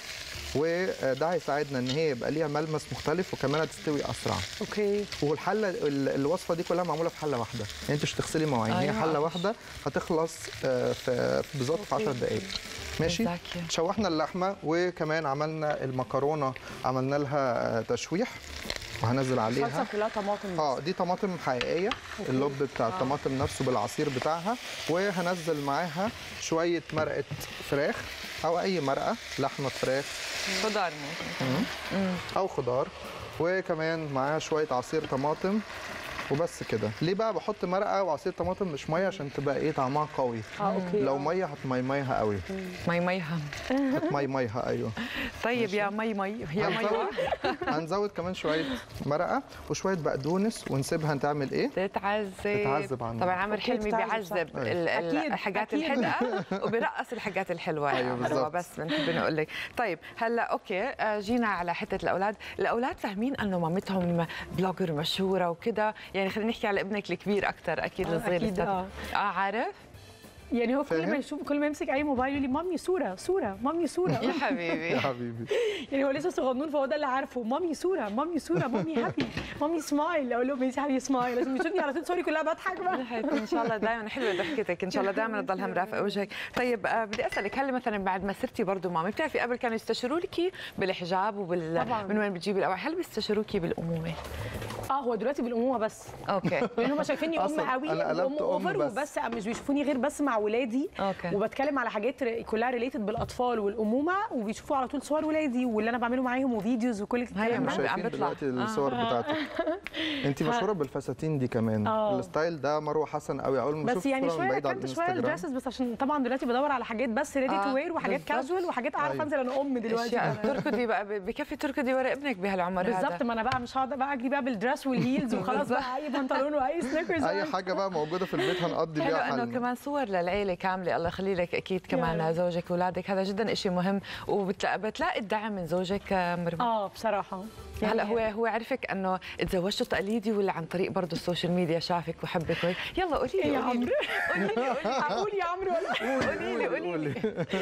وده هيساعدنا ان هي يبقى ليها ملمس مختلف وكمان هتستوي اسرع اوكي والحله ال- الوصفه دي كلها معموله في حله واحده يعني انت مش هتغسلي مواعين هي أيوة. حله واحده هتخلص آه، في في بالظبط في 10 دقائق ماشي ذكي. شوحنا اللحمه وكمان عملنا المكرونه عملنا لها آه، تشويح وهنزل عليها الصلصه كلها طماطم اه دي طماطم حقيقيه اللب بتاع الطماطم نفسه بالعصير بتاعها وهنزل معاها شويه مرقه فراخ او اي مرقه لحمه فراخ خضار ممكن او خضار وكمان معاها شويه عصير طماطم وبس كده ليه بقى بحط مرقه وعصير طماطم مش ميه عشان تبقى ايه طعمها قوي اه اوكي لو ميه هتميميها قوي مي ميها هتميميها ايوه طيب يا مي مي يا مي هنزود, هنزود كمان شويه مرقه وشويه بقدونس ونسيبها تعمل ايه تتعذب تتعذب عنها. طبعا عامر أوكي، حلمي تتعذب، بيعذب صح. ال- ال- أكيد، الحاجات أكيد. الحلقه وبيرقص الحاجات الحلوه أيوة، يا مروة، بالظبط. بس بنحب نقول لك طيب هلا اوكي آه، جينا على حته الاولاد الاولاد فاهمين انه مامتهم بلوجر مشهوره وكده يعني خلينا نحكي على ابنك الكبير اكثر اكيد آه، الصغير أكيد، لسه آه. اه عارف يعني هو كل فاهم؟ ما يشوف كل ما يمسك اي موبايل يقول لي مامي صوره صوره مامي صوره يا حبيبي يا حبيبي يعني هو لسه صغنون فهو ده اللي عارفه مامي صوره مامي صوره مامي هابي مامي سمايل اقول له ماشي حبيبي سمايل لازم يشوفني على طول صوري كلها بضحك بقى حياتي ان شاء الله دائما حلوه ضحكتك ان شاء الله دائما تضلها مرافقه وجهك طيب آه، بدي اسالك هل مثلا بعد ما صرتي برضه مامي بتعرفي قبل كانوا يستشيروكي بالحجاب وبال طبعاً. من وين بتجيبي الاوعيه هل بيستشيروكي بالامومه اه هو دلوقتي بالامومه بس اوكي لان هم شايفيني ام أصلاً قوي أنا وام قلبت أم اوفر بس. وبس مش بيشوفوني غير بس مع ولادي أوكي. وبتكلم على حاجات ر- كلها ريليتد بالاطفال والامومه وبيشوفوا على طول صور ولادي واللي انا بعمله معاهم وفيديوز وكل الكلام عم ده شايفين بيطلع. دلوقتي الصور بتاعتك انت مشهوره بالفساتين دي كمان آه. الستايل ده مروه حسن قوي اول ما بس شفت يعني صورة من شويه بعيد على ركنت شويه الانستجرام الدريسز بس عشان طبعا دلوقتي بدور على حاجات بس ريدي آه، تو وير وحاجات بالظبط. كاجوال وحاجات اعرف أيوة. انزل انا ام دلوقتي اشياء أنا- تركضي بقى ب- بكفي تركضي ورا ابنك بهالعمر هذا بالظبط ما انا بقى مش هقعد بقى اجري بقى بالدرس والهيلز وخلاص بقى اي بنطلون واي سنيكرز اي حاجه بقى موجوده في البيت هنقضي حلو بيها انه حالنا كمان صور للعيله كامله الله يخلي لك اكيد كمان رب. زوجك واولادك هذا جدا شيء مهم وبتلاقي الدعم من زوجك آه، مريم اه بصراحه هلا هو هو عرفك انه تزوجته تقليدي ولا عن طريق برضه السوشيال ميديا شافك وحبك وهيك يلا قولي لي يا قولي لي عمرو اقول يا عمرو ولا قولي لي قولي لي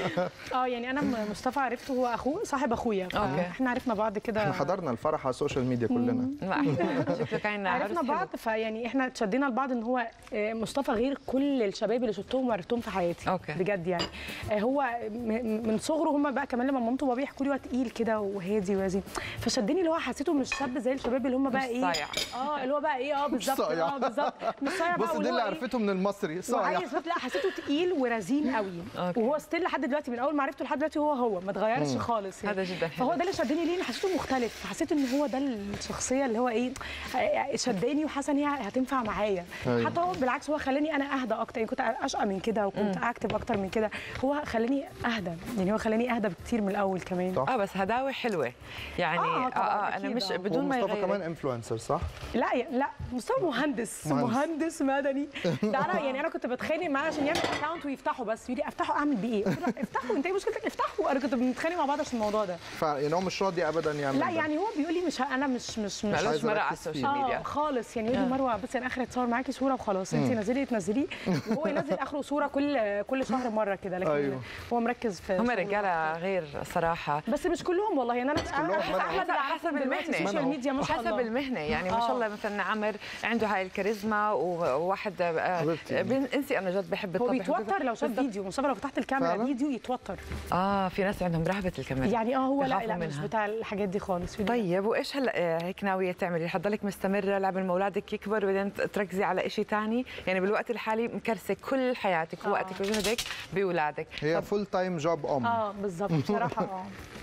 اه يعني انا م- مصطفى عرفته هو اخوه صاحب اخويا أوكي. احنا عرفنا بعض كده احنا حضرنا الفرح على السوشيال ميديا كلنا ما احنا شكلك عنا عرفنا بعض فيعني احنا اتشدينا لبعض ان هو آه، مصطفى غير كل الشباب اللي شفتهم وعرفتهم في حياتي أوكي. بجد يعني آه، هو م- من صغره هم بقى كمان لما مامته وبابا يحكوا لي هو تقيل كده وهادي وهادي فشدني اللي هو حسيته مش شاب زي الشباب اللي هم بقى مش ايه صايع. اه اللي هو بقى ايه اه بالظبط صايع. اه بالظبط مش صايع بقى بص دي واللي اللي هو إيه؟ عرفته من المصري صايع وعايز لا حسيته تقيل ورزين قوي أوكي. وهو ستيل لحد دلوقتي من اول ما عرفته لحد دلوقتي هو هو ما اتغيرش خالص يعني. هذا جدا حلو. فهو ده اللي شدني ليه انا حسيته مختلف حسيت ان هو ده الشخصيه اللي هو ايه آه، شداني وحاسه ان هي هتنفع معايا أيوة. حتى هو بالعكس هو خلاني انا اهدى اكتر يعني كنت اشقى من كده وكنت اكتب اكتر من كده هو خلاني اهدى يعني هو خلاني اهدى بكتير من الاول كمان صح. اه بس هداوه حلوه يعني آه، اه, طبعاً، آه انا أكيد، مش آه. بدون ما ومصطفى يغير كمان انفلونسر صح؟ لا يا- لا مصطفى مهندس مهندس. مهندس مدني ده انا يعني انا كنت بتخانق معاه عشان يعمل اكونت ويفتحه بس يقول لي افتحه اعمل بيه ايه؟ قلت له لا، افتحه انت ايه مشكلتك افتحه انا كنت بنتخانق مع بعض عشان الموضوع ده فيعني هو مش راضي ابدا يعمل لا ده. يعني هو بيقول لي مش ه- انا مش مش مش مالوش عايز مرة على أركز فيه. السوشيال ميديا اه خالص يعني يقول لي مروه بس انا اخر اتصور معاكي صوره وخلاص انت نزلي تنزليه وهو ينزل اخره صوره كل كل شهر مره كده لكن أيوه. هو مركز في هم شغله. رجاله غير صراحه بس مش كلهم والله يعني انا كلهم أنا منعوا. احمد اللي حسب أعرفهم دلوقتي المهنة. السوشيال منعوا. ميديا ما شاء وحسب الله المهنه يعني ما شاء آه. الله مثلا عمر عنده هاي الكاريزما وواحد آه، حبيبتي. بن- انسي انا جد بحب هو الطبخ بيتوتر لو شاف بالضبط. فيديو مصطفى لو فتحت الكاميرا فعلا؟ فيديو يتوتر اه في ناس عندهم رهبه الكاميرا يعني اه هو لا بيخافوا لا مش منها. بتاع الحاجات دي خالص فيديو طيب وايش هلا آه، هيك ناويه تعملي حتضلك مستمره لعب لما اولادك يكبر وبعدين تركزي على شيء ثاني يعني بالوقت الحالي مكرسه كل حياتك آه. ووقتك وجهدك باولادك هي فول تايم جوب ام اه بالظبط بصراحه اه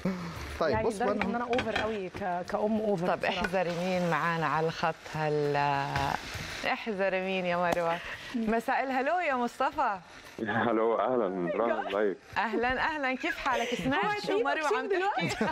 طيب يعني بص لدرجه ان وانا انا اوفر قوي ك... كأم اوفر طب بصراحة. احذري مين معانا على الخط هلا احذري مين يا مروه مساء الهلو يا مصطفى هلو اهلا رنا لايف اهلا اهلا كيف حالك سمعت شو مروه عم تحكي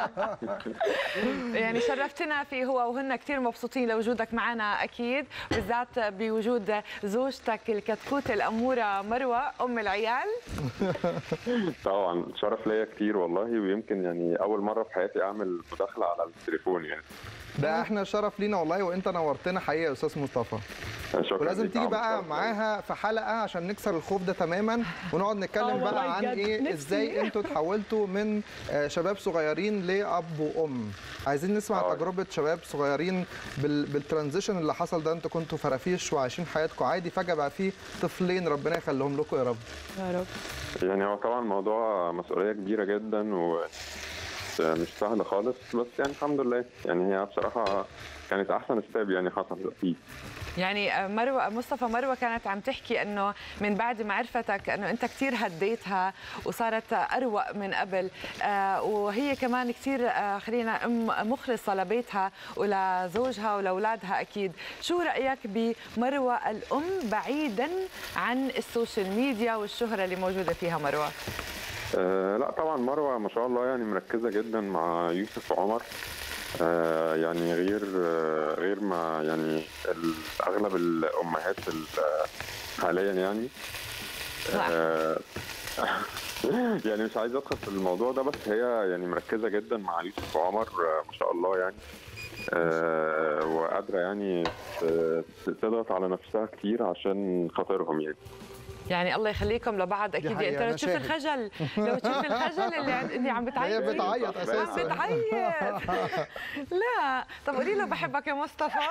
يعني شرفتنا في هو وهن كثير مبسوطين لوجودك معنا اكيد بالذات بوجود زوجتك الكتكوت الاموره مروه ام العيال طبعا شرف ليا كتير والله ويمكن يعني اول مره في حياتي اعمل مداخله على التليفون يعني ده احنا شرف لينا والله وانت نورتنا حقيقه يا استاذ مصطفى شكرا ولازم ليك تيجي عم بقى شرف ليا. معاها في حلقه عشان نكسر الخوف ده تماما ونقعد نتكلم آه والله بقى عن بجد. ايه نفسي. ازاي انتوا تحولتوا من آه، شباب صغيرين لاب وام عايزين نسمع آه. تجربه شباب صغيرين بال... بالترانزيشن اللي حصل ده انتوا كنتوا فرافيش وعايشين حياتكم عادي فجاه بقى في طفلين ربنا يخليهم لكم يا رب يا رب يعني هو طبعا موضوع مسؤوليه كبيره جدا و مش سهل خالص بس يعني الحمد لله يعني هي بصراحه كانت احسن ستاب يعني حصل فيه يعني آه، مروه مصطفى مروه كانت عم تحكي انه من بعد ما عرفتك انه انت كثير هديتها وصارت اروق من قبل آه، وهي كمان كثير آه، خلينا ام مخلصه لبيتها ولزوجها ولاولادها اكيد شو رايك بمروه الام بعيدا عن السوشيال ميديا والشهره اللي موجوده فيها مروه آه لا طبعا مروه ما شاء الله يعني مركزه جدا مع يوسف وعمر آه يعني غير آه غير ما يعني ال- اغلب الامهات ال- آه، حاليا يعني آه يعني مش عايز ادخل في الموضوع ده بس هي يعني مركزه جدا مع يوسف وعمر آه ما شاء الله يعني آه وقادره يعني ت- تضغط على نفسها كتير عشان خاطرهم يعني يعني الله يخليكم لبعض اكيد حقيقة، يعني انت أنا لو تشوف شاهد. الخجل لو تشوف الخجل اللي عند- اللي عم بتعيط هي فيه. بتعيط عم اساسا بتعيط لا طب قولي له بحبك يا مصطفى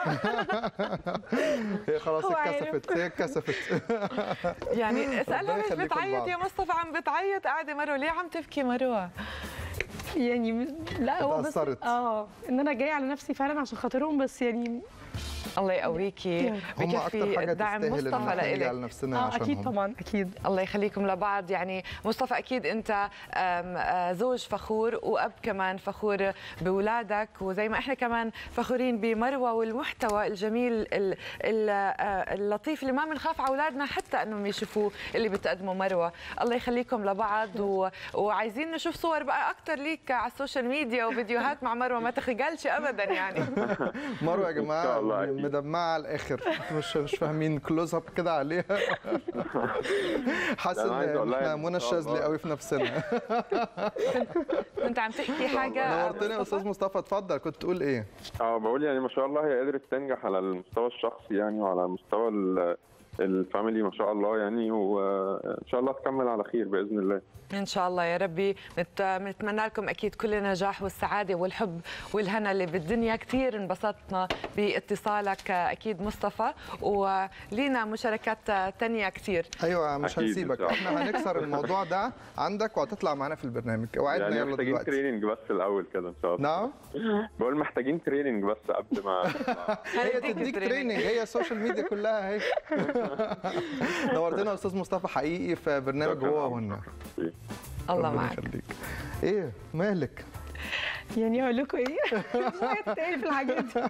هي خلاص هو اتكسفت هي اتكسفت يعني اسالها ربنا ليش يخليكم بتعيط لبعض. يا مصطفى عم بتعيط قاعده مروه ليه عم تبكي مروه يعني م- لا هو بس اتأثرت. اه ان انا جايه على نفسي فعلا عشان خاطرهم بس يعني الله يقويكي هم اكتر حاجه بكفي دعم تستاهل ان مصطفى احنا نيجي لإلك على نفسنا اه عشانهم اكيد طبعا اكيد الله يخليكم لبعض يعني مصطفى اكيد انت آم، آه، زوج فخور واب كمان فخور باولادك وزي ما احنا كمان فخورين بمروه والمحتوى الجميل ال- ال- آه، اللطيف اللي ما بنخاف على اولادنا حتى انهم يشوفوه اللي بتقدمه مروه الله يخليكم لبعض و... وعايزين نشوف صور بقى اكثر ليك على السوشيال ميديا وفيديوهات مع مروه ما تخجلش ابدا يعني مروه يا إن جماعه شاء الله أكيد. مدمعه على الاخر مش مش فاهمين كلوز اب كده عليها حاسس أنا عايز ان أقول لها احنا إن منى إن شاء الشاذلي الله. قوي في نفسنا كنت عم تحكي حاجه نورتني يا استاذ مصطفى اتفضل كنت تقول ايه اه بقول يعني ما شاء الله هي قدرت تنجح على المستوى الشخصي يعني وعلى المستوى ال- الفاميلي ما شاء الله يعني وان شاء الله تكمل على خير باذن الله ان شاء الله يا ربي بنت- بنتمنى لكم اكيد كل النجاح والسعاده والحب والهنا اللي بالدنيا كثير انبسطنا باتصالك اكيد مصطفى ولينا مشاركات تانية كثير ايوه مش أكيد إن هنسيبك شاء الله. احنا هنكسر الموضوع ده عندك وهتطلع معانا في البرنامج وعدنا يعني يلا محتاجين دلوقتي تريننج بس الاول كده ان شاء الله نعم بقول محتاجين تريننج بس قبل ما هي تديك تريننج هي السوشيال ميديا كلها اهي نورتنا يا استاذ مصطفى حقيقي في برنامج شكراً. هو وهنا الله ربنا معك يخليك ايه مالك يعني اقول لكم ايه شويه تاني في الحاجات دي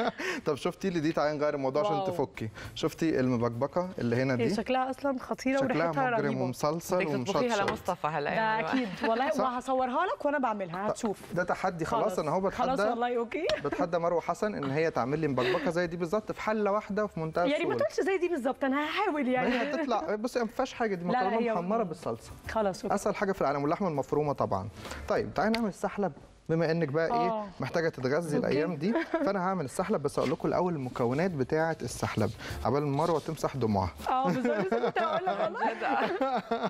طب شفتي اللي دي تعالي نغير الموضوع عشان واو. تفكي شفتي المبكبكه اللي هنا هي دي شكلها اصلا خطيره شكلها وريحتها مجرم رهيبه ومسلسل بدك تطبخيها ومشطشط لمصطفى هلا ده يعني اكيد والله صح. وهصورها لك وانا بعملها هتشوف ده تحدي خلاص انا هو خلاص بتحدى والله اوكي بتحدى مروه حسن ان هي تعمل لي مبكبكه زي دي بالظبط في حله واحده وفي منتهى يعني ما السهوله تقولش زي دي بالظبط انا هحاول ما يعني هي هتطلع بصي ما فيهاش حاجه دي لا، لا، مكرونه هي- محمره بالصلصه خلاص اوكي اسهل حاجه في العالم واللحمه المفرومه طبعا طيب تعالي نعمل السحلب بما انك بقى ايه آه. محتاجه تتغذي الايام دي فانا هعمل السحلب بس اقول لكم الاول المكونات بتاعه السحلب عبال ما مروه تمسح دموعها اه بالظبط لسه كنت هقول لك والله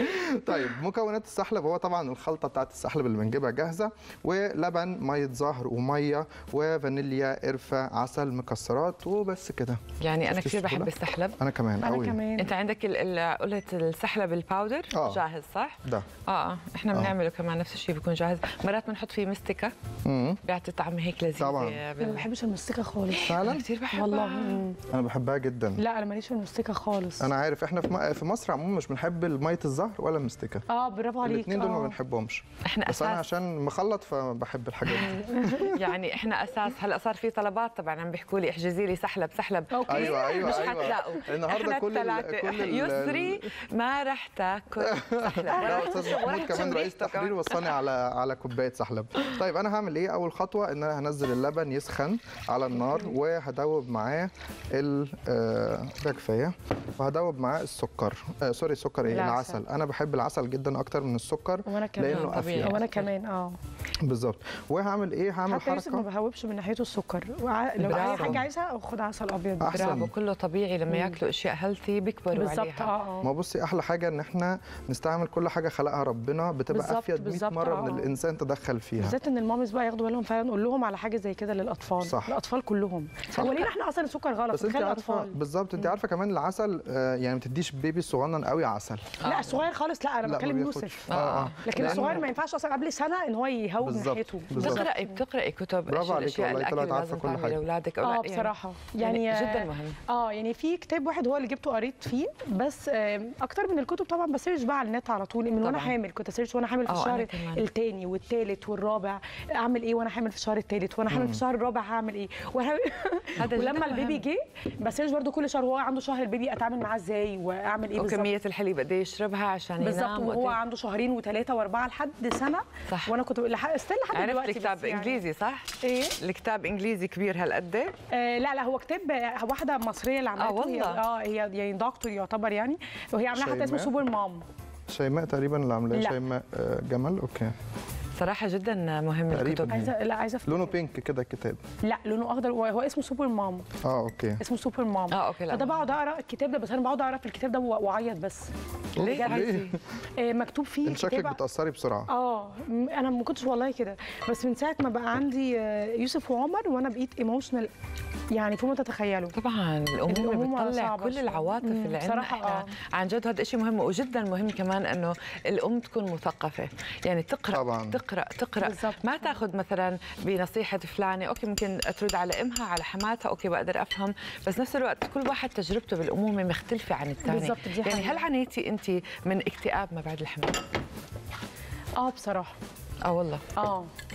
طيب مكونات السحلب هو طبعا الخلطه بتاعت السحلب اللي بنجيبها جاهزه ولبن ميه زهر وميه وفانيليا قرفه عسل مكسرات وبس كده يعني انا شفتي كثير بحب السهولة؟ السحلب انا كمان انا قوي كمان انت عندك ال- ال- قلت السحلب الباودر آه. جاهز صح؟ ده اه اه احنا بنعمله كمان نفس الشيء بيكون جاهز مرات بنحط فيه مستكه امم بيعطي طعم هيك لذيذ طبعاً. انا ما بال... بحبش المستكه خالص فعلا كثير بحبها والله مم. انا بحبها جدا لا انا ماليش في المستكه خالص انا عارف احنا في م- في مصر عموما مش بنحب ميه الزهر ولا المستكه اه برافو عليك الاثنين دول ما آه. بنحبهمش احنا بس انا اساس عشان مخلط فبحب الحاجات دي يعني احنا اساس هلا صار في طلبات طبعا عم بيحكوا لي احجزي لي سحلب سحلب أوكي. ايوه ايوه مش ايوه حتلاقوا النهارده احنا كل ال- الثلاثة كل ال- يسري ما رح تاكل سحلب ولا لا رح استاذ تشرب- ولا محمود رح كمان تشم رئيس ريحته تحرير كمان. وصاني على على كوبايه سحلب طيب انا هعمل ايه اول خطوه ان انا هنزل اللبن يسخن على النار وهدوب معاه ال آه، ده كفايه وهدوب معاه السكر آه سوري السكر ايه العسل. العسل انا بحب العسل جدا اكتر من السكر وانا كمان لانه طبيعي. افيد وانا كمان اه بالظبط وهعمل ايه هعمل حتى يوسف ما حركه بهوبش من ناحيته السكر وع- لو اي برافو. حاجه عايزها خد عسل ابيض أحسن. برافو كله طبيعي لما ياكلوا اشياء هيلثي بيكبروا بالظبط عليها اه ما اه بصي احلى حاجه ان احنا نستعمل كل حاجه خلقها ربنا بتبقى بالظبط، افيد 100 بالظبط، مره آه. من الانسان تدخل فيها بالذات ان المامز بقى ياخدوا بالهم فعلا نقول لهم على حاجه زي كده للاطفال صح. الاطفال كلهم صح. هو ليه احنا اصلا السكر غلط بس انت تخيل عارفه الاطفال بالظبط انت عارفه كمان العسل آه، يعني ما تديش بيبي الصغنن قوي عسل لا الصغير خالص لا انا لا، ما بتكلم بياخدش. يوسف اه اه لكن لأنه- الصغير ما ينفعش اصلا قبل سنه ان هو يهوب بالظبط، ناحيته بالظبط. بتقراي بتقراي كتب برافو إيش عليك الاشياء والله، الاكل طلعت اللي عارفة لازم كل تعملي حاجة. لاولادك او لا اه يعني بصراحه يعني, يعني جدا مهم اه يعني في كتاب واحد هو اللي جبته قريت فيه بس آه اكتر من الكتب طبعا بسيرش بقى على النت على طول من وانا طبعاً. حامل كنت اسيرش وانا حامل في آه، أنا الشهر كمان. الثاني والثالث والرابع اعمل ايه وانا حامل في الشهر الثالث وانا حامل في الشهر الرابع هعمل ايه وأنا... هذا جداً ولما البيبي مهم. جه بسيرش برضو كل شهر وهو عنده شهر البيبي اتعامل معاه ازاي واعمل ايه بالظبط وكميه الحليب قد ايه يشربها عشان بالظبط ينام وهو وقد إيه؟ عنده شهرين وثلاثه واربعه لحد سنه صح. وانا كنت لح... استنى لحد عرفت دلوقتي الكتاب بس يعني. انجليزي صح؟ ايه الكتاب انجليزي كبير هالقد آه لا لا هو كتاب آه، واحده مصريه اللي عملته والله؟ هي اه هي يعني دكتور يعتبر يعني وهي عاملاها حتى اسمه شيماء؟ سوبر مام شيماء تقريبا اللي عاملاه لا. شيماء آه، جمال اوكي صراحه جدا مهم تقريباً. الكتب عايزه لا عايزه أفتكر. لونه بينك كده الكتاب لا لونه اخضر وهو اسمه سوبر مام اه اوكي اسمه سوبر مام اه اوكي لا فده بقعد اقرا الكتاب ده بس انا بقعد اقرا في الكتاب ده واعيط بس ليه بجد. عايزة؟ آه مكتوب فيه انت شكلك كتابة- بتاثري بسرعه اه م- انا ما كنتش والله كده بس من ساعه ما بقى عندي آه، يوسف وعمر وانا بقيت ايموشنال يعني فوق ما تتخيلوا طبعا الامومه الأمومة بتطلع صعبة كل شوي. العواطف مم، اللي عندنا بصراحة احنا آه. عن جد هذا شيء مهم وجدا مهم كمان انه الام تكون مثقفه يعني تقرا طبعاً. تقرا تقرا بالضبط. ما تاخذ مثلا بنصيحه فلانه اوكي ممكن ترد على امها على حماتها اوكي بقدر افهم بس نفس الوقت كل واحد تجربته بالامومه مختلفه عن الثاني بالضبط، دي يعني حقيقة. هل عانيتي انت من اكتئاب ما بعد الحمل اه بصراحه اه والله اه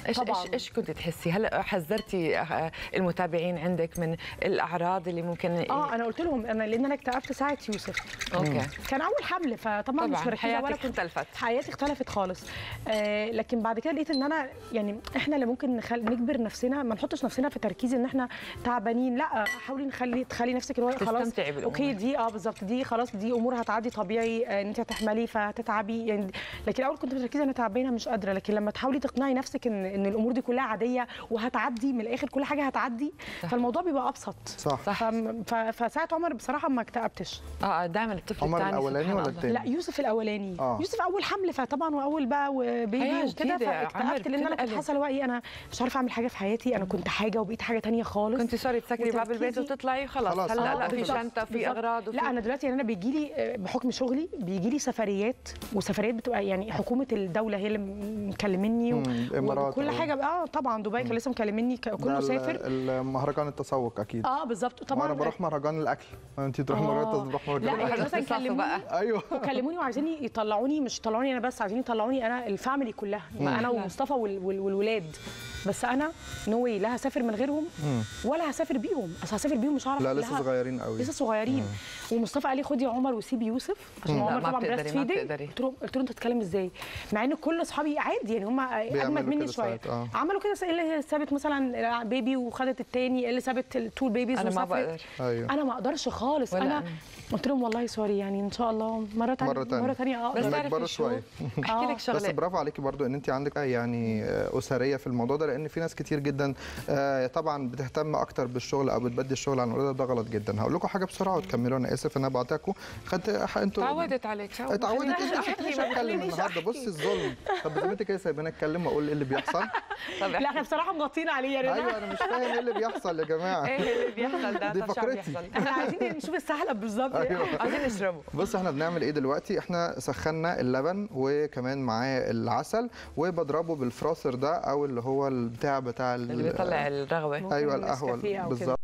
ايش طبعاً. ايش ايش كنت تحسي هلا حذرتي آه، المتابعين عندك من الاعراض اللي ممكن اه انا قلت لهم انا لان انا اكتئبت ساعه يوسف اوكي كان اول حمل فطبعا مش طبعا مركزه ولا حياتك كنت اختلفت حياتي اختلفت خالص آه لكن بعد كده لقيت ان انا يعني احنا اللي ممكن نخل... نجبر نفسنا ما نحطش نفسنا في تركيز ان احنا تعبانين لا حاولي نخلي تخلي نفسك اللي هو خلاص تستمتعي بالأمور. اوكي دي اه بالظبط دي خلاص دي امور هتعدي طبيعي آه، ان انت هتحملي فهتتعبي يعني لكن الاول كنت مركزه انا تعبانه مش قادره لكن لما تحاولي تقنعي نفسك ان ان الامور دي كلها عاديه وهتعدي من الاخر كل حاجه هتعدي فالموضوع بيبقى ابسط صح صح فم- ف... فساعه عمر بصراحه ما اكتئبتش اه دائما الطفل عمر الثاني الأولاني سبحان ولا الله. التاني؟ لا يوسف الاولاني آه. يوسف اول حمل فطبعا واول بقى وبيبي حياة وكده جديدة، عمر فاكتئبت لان انا كنت بتنقلب. حاسه اللي هو ايه انا مش عارفه اعمل حاجه في حياتي انا كنت حاجه وبقيت حاجه تانية خالص كنت صاري تسكري باب البيت وتركيزي- وتطلعي خلاص خلاص. هلا آه، لا في بالظبط، شنطه في بالظبط. اغراض وفي لا انا دلوقتي يعني انا بيجي لي بحكم شغلي بيجي لي سفريات وسفريات بتبقى يعني حكومه الدوله هي اللي م- مكلمني و- مم، الإمارات وكل أو- حاجه اه طبعا دبي كان لسه مكلمني ك- ده كله ال- سافر المهرجان التسوق اكيد اه بالظبط طبعا طبعا انا بروح مهرجان الاكل انت تروح آه. مهرجان بروح مهرجان لا يعني الاكل مثلا اختصاصه كلموني بقى. ايوه وكلموني وعايزين يطلعوني مش يطلعوني انا بس عايزين يطلعوني انا الفاميلي كلها يبقى انا ومصطفى وال- وال- والولاد بس انا نو واي لا هسافر من غيرهم ولا هسافر بيهم اصل هسافر بيهم مش هعرف لا لسه لها- صغيرين قوي لسه صغيرين ومصطفى قال لي خدي عمر وسيبي يوسف عشان لا، عمر ما طبعا بتقدري، بريست ما فيدنج بتقدري. قلت له قلت له انت بتتكلم ازاي مع ان كل اصحابي عادي يعني هم اجمد مني كده شويه ساعات، آه. عملوا كده ايه اللي سابت مثلا بيبي وخدت التاني إيه اللي سابت التو بيبيز انا ما وسافرت. بقدر ايوه انا ما اقدرش خالص ولا انا أنا. قلت لهم والله سوري يعني ان شاء الله مره ثانيه مرة تانية. مره ثانيه اقدر بس لما تعرفي يكبروا شو شوية. احكي لك بس شغله برافو عليكي برضو ان انت عندك يعني آه، اسريه في الموضوع ده لان في ناس كتير جدا آه، طبعا بتهتم اكتر بالشغل او بتبدي الشغل عن الولاده ده غلط جدا هقول لكم حاجه بسرعه وتكملوا انا اسف ان انا بقاطعكم خدت انتوا تعودت عليك تعودت. اتعودت خليني انت أحكي، مش ما هتكلم تخلينيش النهارده بصي الظلم طب بذمتك كده سايباني اتكلم واقول ايه اللي بيحصل طب لا احنا بصراحه مغطين عليه يا رنا ايوه انا مش فاهم ايه اللي بيحصل يا جماعه ايه اللي بيحصل ده دي طب شو عم فقرتي. بيحصل احنا عايزين نشوف السحلب بالظبط أيوة. عايزين نشربه بص احنا بنعمل ايه دلوقتي احنا سخنا اللبن وكمان معاه العسل وبضربه بالفراسر ده او اللي هو البتاع بتاع ال- اللي بيطلع الرغوه ايوه ممكن القهوه نسكافيه أو كده. بالظبط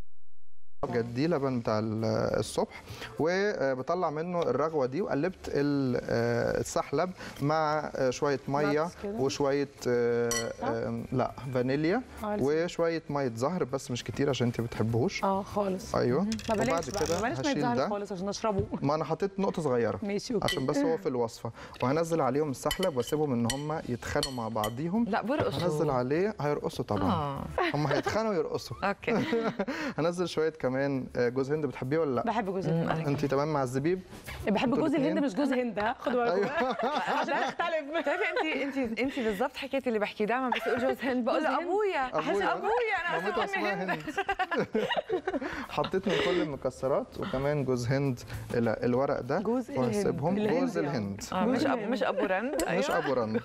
بجد دي لبن بتاع ال- الصبح وبطلع منه الرغوه دي وقلبت ال- آه، السحلب مع آه، شويه ميه Nuts كده. وشويه آه، آه، لا فانيليا آه، لسه. وشويه ميه زهر بس مش كتير عشان انت بتحبوش اه خالص ايوه ما وبعد بلاش بقى كده ما بلاش ميه هشيل زهر ده خالص عشان اشربه ما انا حطيت نقطه صغيره ماشي اوكي عشان بس هو في الوصفه وهنزل عليهم السحلب واسيبهم ان هم يتخانقوا مع بعضيهم لا برقصوا هنزل عليه هيرقصوا طبعا اه هم هيتخانقوا يرقصوا اوكي هنزل شويه كمان آه، جوز هند بتحبيه ولا لا بحب جوز الهند انت تمام مع الزبيب بحب انتوا جوز الهند الاتنين؟ مش جوز هند ها خدوا بالكم عشان اختلف بتعرفي انت انت انت بالضبط حكيتي اللي بحكي دائما بس اقول جوز هند بقول له ابويا احس أبويا. ابويا انا مامتها اسمها اسمها هند هند حطيت من كل المكسرات وكمان جوز هند ال- الورق ده جوز الهند. وهسيبهم الهند جوز يعني. الهند آه مش أبو مش ابو رند مش ايوه ابو رند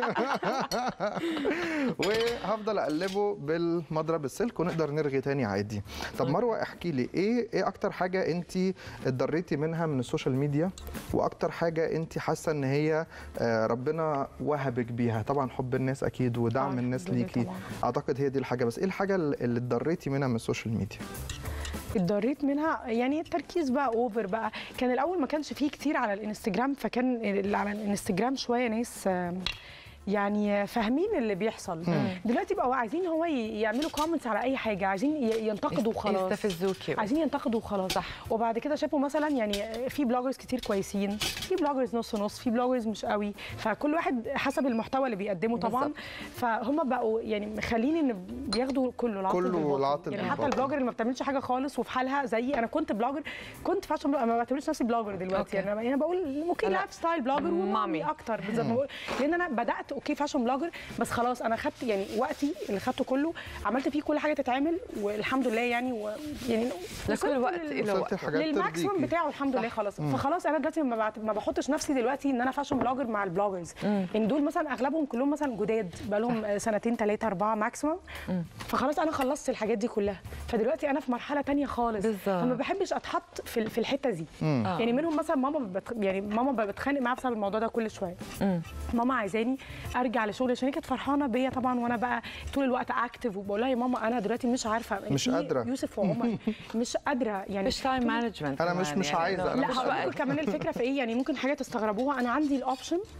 وهفضل اقلبه بالمضرب السلك ونقدر نرغي تاني عادي طب مروه احكي لي ايه ايه اكتر حاجه انت اتضريتي منها من السوشيال ميديا واكتر حاجه انت حاسه ان هي آه، ربنا وهبك بيها طبعا حب الناس اكيد ودعم آه، الناس الحمد لله ليكي طبعاً. اعتقد هي دي الحاجه بس ايه الحاجه اللي اتضريتي منها من السوشيال ميديا اتضريت منها يعني التركيز بقى اوفر بقى كان الاول ما كانش فيه كتير على الانستجرام فكان اللي على الانستجرام شويه ناس آم، يعني فاهمين اللي بيحصل دلوقتي بقوا عايزين هو ي- يعملوا كومنتس على اي حاجه عايزين ي- ينتقدوا وخلاص يستفزوكي عايزين ينتقدوا وخلاص صح. وبعد كده شافوا مثلا يعني في بلوجرز كتير كويسين في بلوجرز نص نص في بلوجرز مش قوي فكل واحد حسب المحتوى اللي بيقدمه طبعا بالظبط. فهم بقوا يعني مخلين ان بياخدوا كله العاطل كله بالباطل. العاطل يعني حتى بالباطل. البلوجر اللي ما بتعملش حاجه خالص وفي حالها زيي انا كنت بلوجر كنت فاشن بلوجر ما بعتبرش نفسي بلوجر دلوقتي أوكي. يعني انا يعني بقول ممكن لا. لايف ستايل بلوجر ومامي مامي. اكتر بالظبط ما بقول- لان انا بدات اوكي فاشن بلوجر بس خلاص انا خدت يعني وقتي اللي خدته كله عملت فيه كل حاجه تتعمل والحمد لله يعني و يعني لكل وصلت وقت لل- إله وصلتي وقت حاجات للماكسيمم ترضيكي بتاعه الحمد لله خلاص فخلاص انا دلوقتي ما, بعت... ما بحطش نفسي دلوقتي ان انا فاشن بلوجر مع البلوجرز يعني دول مثلا اغلبهم كلهم مثلا جداد بقى لهم سنتين ثلاثه اربعه ماكسيمم فخلاص انا خلصت الحاجات دي كلها فدلوقتي انا في مرحله تانية خالص بالظبط. فما بحبش اتحط في ال- في الحته دي يعني منهم مثلا ماما بت... يعني ماما بتخانق معاها بسبب الموضوع ده كل شويه ماما عايزاني ارجع لشغلي عشان هي كانت فرحانه بيا طبعا وانا بقى طول الوقت اكتف وبقول لها يا ماما انا دلوقتي مش عارفه مش في قادرة. يوسف وعمر مش قادره يعني مش تايم مانجمنت أنا مش- مش عايزة، أنا لا مش هقول لكم قادرة. كمان الفكره في ايه يعني ممكن حاجه تستغربوها انا عندي الاوبشن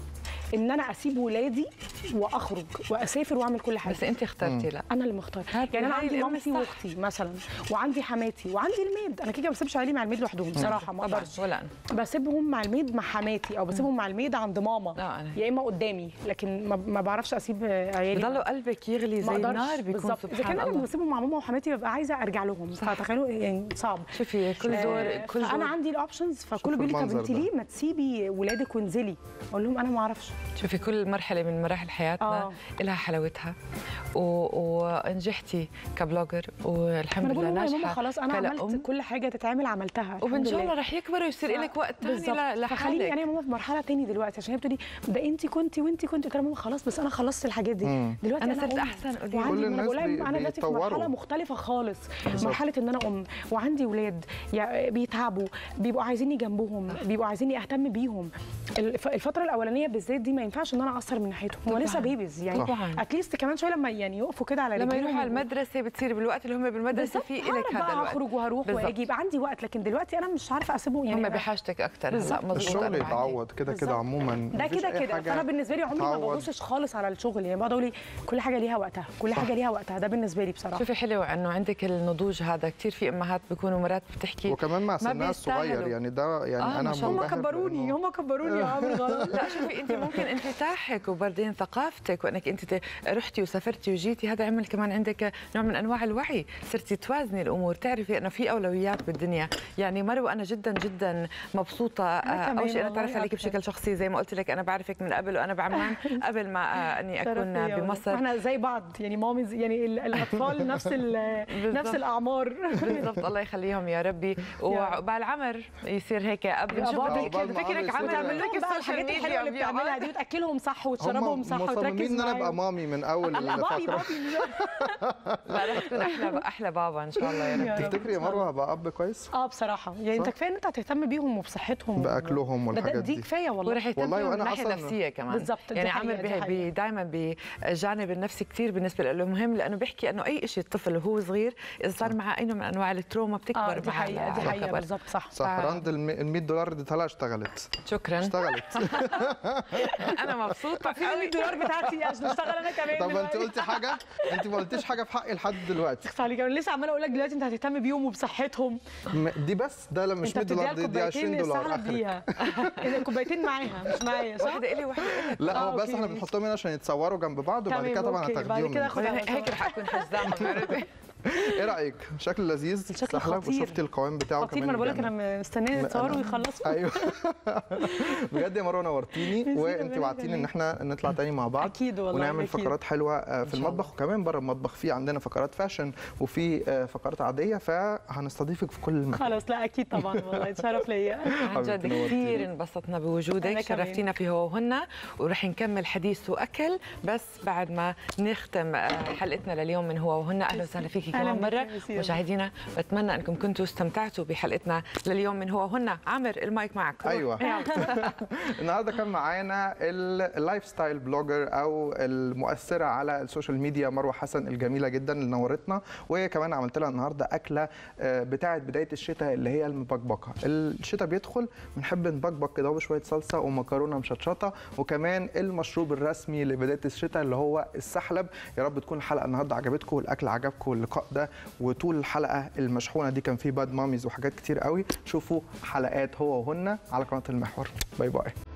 ان انا اسيب ولادي واخرج واسافر واعمل كل حاجه بس انت اخترتي لا انا اللي مختار هذه- يعني انا هاي عندي الأم مامتي الصح. واختي مثلا وعندي حماتي وعندي الميد انا كده ما بسيبش عيالي مع الميد لوحدهم بصراحه ما طبعا اقدرش ولا انا بسيبهم مع الميد مع حماتي او بسيبهم مع الميد عند ماما لا أنا. يا اما قدامي لكن ما, ما بعرفش اسيب عيالي بضلوا قلبك يغلي ما زي اقدرش النار بيكون بالظبط اذا كان سبحان انا الله بسيبهم مع ماما وحماتي ببقى عايزه ارجع لهم فتخيلوا يعني صعب شوفي كل زور آه، كل فانا زور عندي الاوبشنز فكله شوفوا بيقول لي طب المنظر انت ده. ليه ما تسيبي ولادك وانزلي اقول لهم انا ما اعرفش شوفي كل مرحله من مراحل حياتنا آه. لها حلاوتها و... ونجحتي كبلوجر والحمد انا لله بقول لهم يا ماما ناجحه خلاص انا كلأم. عملت كل حاجه تتعمل عملتها الحمد وان شاء لله. الله رح يكبر ويصير لك وقت ثاني بالظبط. ل- فخليني لحالك انا يا ماما في مرحله تاني دلوقتي عشان هي بتقولي ده انت كنتي وانت كنت قلت لها ماما خلاص بس انا خلصت الحاجات دي مم. دلوقتي أنا انا صرت أم. أحسن، قولي لي. وعندي كل ما انا الناس بقول لها بي- انا دلوقتي في بيتطوروا. مرحله مختلفه خالص بالظبط. مرحله ان انا ام وعندي ولاد يع- بيتعبوا بيبقوا عايزيني جنبهم بيبقوا عايزيني اهتم بيهم الف- الفتره الاولانيه بالذات دي ما ينفعش ان انا اقصر من ناحيتهم هم طبعاً. لسه بيبيز يعني طبعاً. اتليست كمان شويه لما يعني يقفوا كده على لما رجليهم يروحوا على ويبقوا- المدرسه بتصير بالوقت اللي هم بالمدرسه بالظبط في هعرف لك هذا بقى الوقت اخرج وهروح بالظبط. واجي يبقى عندي وقت لكن دلوقتي انا مش عارفه اسيبهم يعني هم أنا- بحاجتك اكثر هلا بالظبط. مظبوط الشغل أنا معك. يتعوض كده كده بالظبط. عموما ده مفيش كده أي كده حاجة فانا بالنسبه لي عمري ما تعوض. ببصش خالص على الشغل يعني بقعد اقول إيه، كل حاجه ليها وقتها كل حاجه ليها وقتها ده بالنسبه لي بصراحه شوفي حلو انه عندك النضوج هذا كثير في امهات بيكونوا مرات بتحكي وكمان مع ما سنها الصغير بيستاهلوا. يعني ده يعني آه، انا ما شاء الله. هم منبهر كبروني بإنه- هم كبروني يا عمرو غلط لا شوفي انت ممكن انفتاحك وبعدين ثقافتك وانك انت ت- رحتي وسافرتي وجيتي هذا عمل كمان عندك نوع من انواع الوعي صرتي توازني الامور تعرفي انه في اولويات بالدنيا يعني مروه انا جدا جدا مبسوطه آه، كمان اول شيء انا والله تعرف عليك أكثر. بشكل شخصي زي ما قلت لك انا بعرفك من قبل وانا بعمان قبل ما آه، اني اكون شرف ليا والله. بمصر احنا زي بعض يعني مامي زي- يعني ال- الاطفال نفس ال- بالظبط. نفس الاعمار بالضبط الله يخليهم يا ربي وعقبال عمر يصير هيك قبل نشوف بعض بدك- عقبال ما فكرك عمر عم يصير- تعمل لك بقى السوشيال الحاجات ميديا الحلوه اللي بتعملها دي وتاكلهم صح وتشربهم صح هم وتركز مصممين ان انا ابقى معاهم مامي من اول بابي الفقره بابي لا رح تكون احلى احلى بابا ان شاء الله يا رب يا رب. تفتكري يا مروه هبقى اب كويس اه بصراحه يعني انت صح؟ كفايه ان انت هتهتم بيهم وبصحتهم باكلهم ده- والحاجات دي دي كفايه والله ورح يهتم والله فيهم من وأنا ناحيه أصلاً- نفسيه كمان بالظبط، دي يعني حقيقة، عامر دي بي- حقيقة. بي دائما بالجانب النفسي كثير بالنسبه له مهم لانه بيحكي انه اي شيء الطفل وهو صغير اذا صار معه اي نوع من انواع التروما بتكبر اه دي معه حقيقه دي لو حقيقه كبر. بالظبط صح صح ف- راند ال 100 دولار دي طلع اشتغلت شكرا اشتغلت انا مبسوطه في 100 دولار بتاعتي عشان اشتغل انا كمان طب انت دلوقتي. قلتي حاجه انت ما قلتيش حاجه في حقي لحد دلوقتي اخس عليك انا لسه عماله اقول لك دلوقتي انت هتهتم بيهم وبصحتهم م- دي بس ده لا مش انت 100 بتديها دولار دي, دي 20 الكوبايتين دولار السحلب اخرك ليها الكوبايتين معاها مش معايا صح؟ واحده الي واحده الك لا آه، هو بس أوكي، احنا ماشي. بنحطهم هنا عشان يتصوروا جنب بعض وبعد تمام، كده طبعا أوكي، بعد هتاخديهم كده مني. خد على هيك رح اكون حزامه عرفتي ايه رايك شكل لذيذ الشكل سحلب خطير. وشفتي القوام بتاعه خطير كمان ما انا بقول لك جامد. انا مستنيه يتصوروا أنا- ويخلصوا ايوه بجد يا مروه نورتيني ميرسي، وانت ربنا وعدتيني ان احنا نطلع تاني مع بعض أكيد والله، ونعمل أكيد. فقرات حلوه آه، في شاء المطبخ وكمان بره المطبخ في عندنا فقرات فاشن وفي آه، فقرات عاديه فهنستضيفك في كل مكان خلاص لا اكيد طبعا والله اتشرف ليا عن جد حبيبتي نورتيني. كثير انبسطنا أنا بوجودك كمان. شرفتينا في هو وهنا ورح نكمل حديث واكل بس بعد ما نختم آه، حلقتنا لليوم من هو وهنا اهلا وسهلا فيكي أهلاً كمان بك، مره ميرسي يا مشاهدينا بتمنى انكم كنتوا استمتعتوا بحلقتنا لليوم من هو وهنا عامر المايك معك ايوه النهارده كان معانا ال- اللايف ستايل بلوجر او المؤثره على السوشيال ميديا مروه حسن الجميله جدا اللي نورتنا وكمان عملت لها النهارده اكله آه، بتاعه بدايه الشتاء اللي هي المبكبكه الشتاء بيدخل بنحب نبكبك كده بشويه صلصه ومكرونه مشطشطه وكمان المشروب الرسمي لبدايه الشتاء اللي هو السحلب يا رب تكون الحلقه النهارده عجبتكم والاكل عجبكم واللقاء ده وطول الحلقه المشحونه دي كان فيه باد ماميز وحاجات كتير قوي شوفوا حلقات هو وهن على قناه المحور باي باي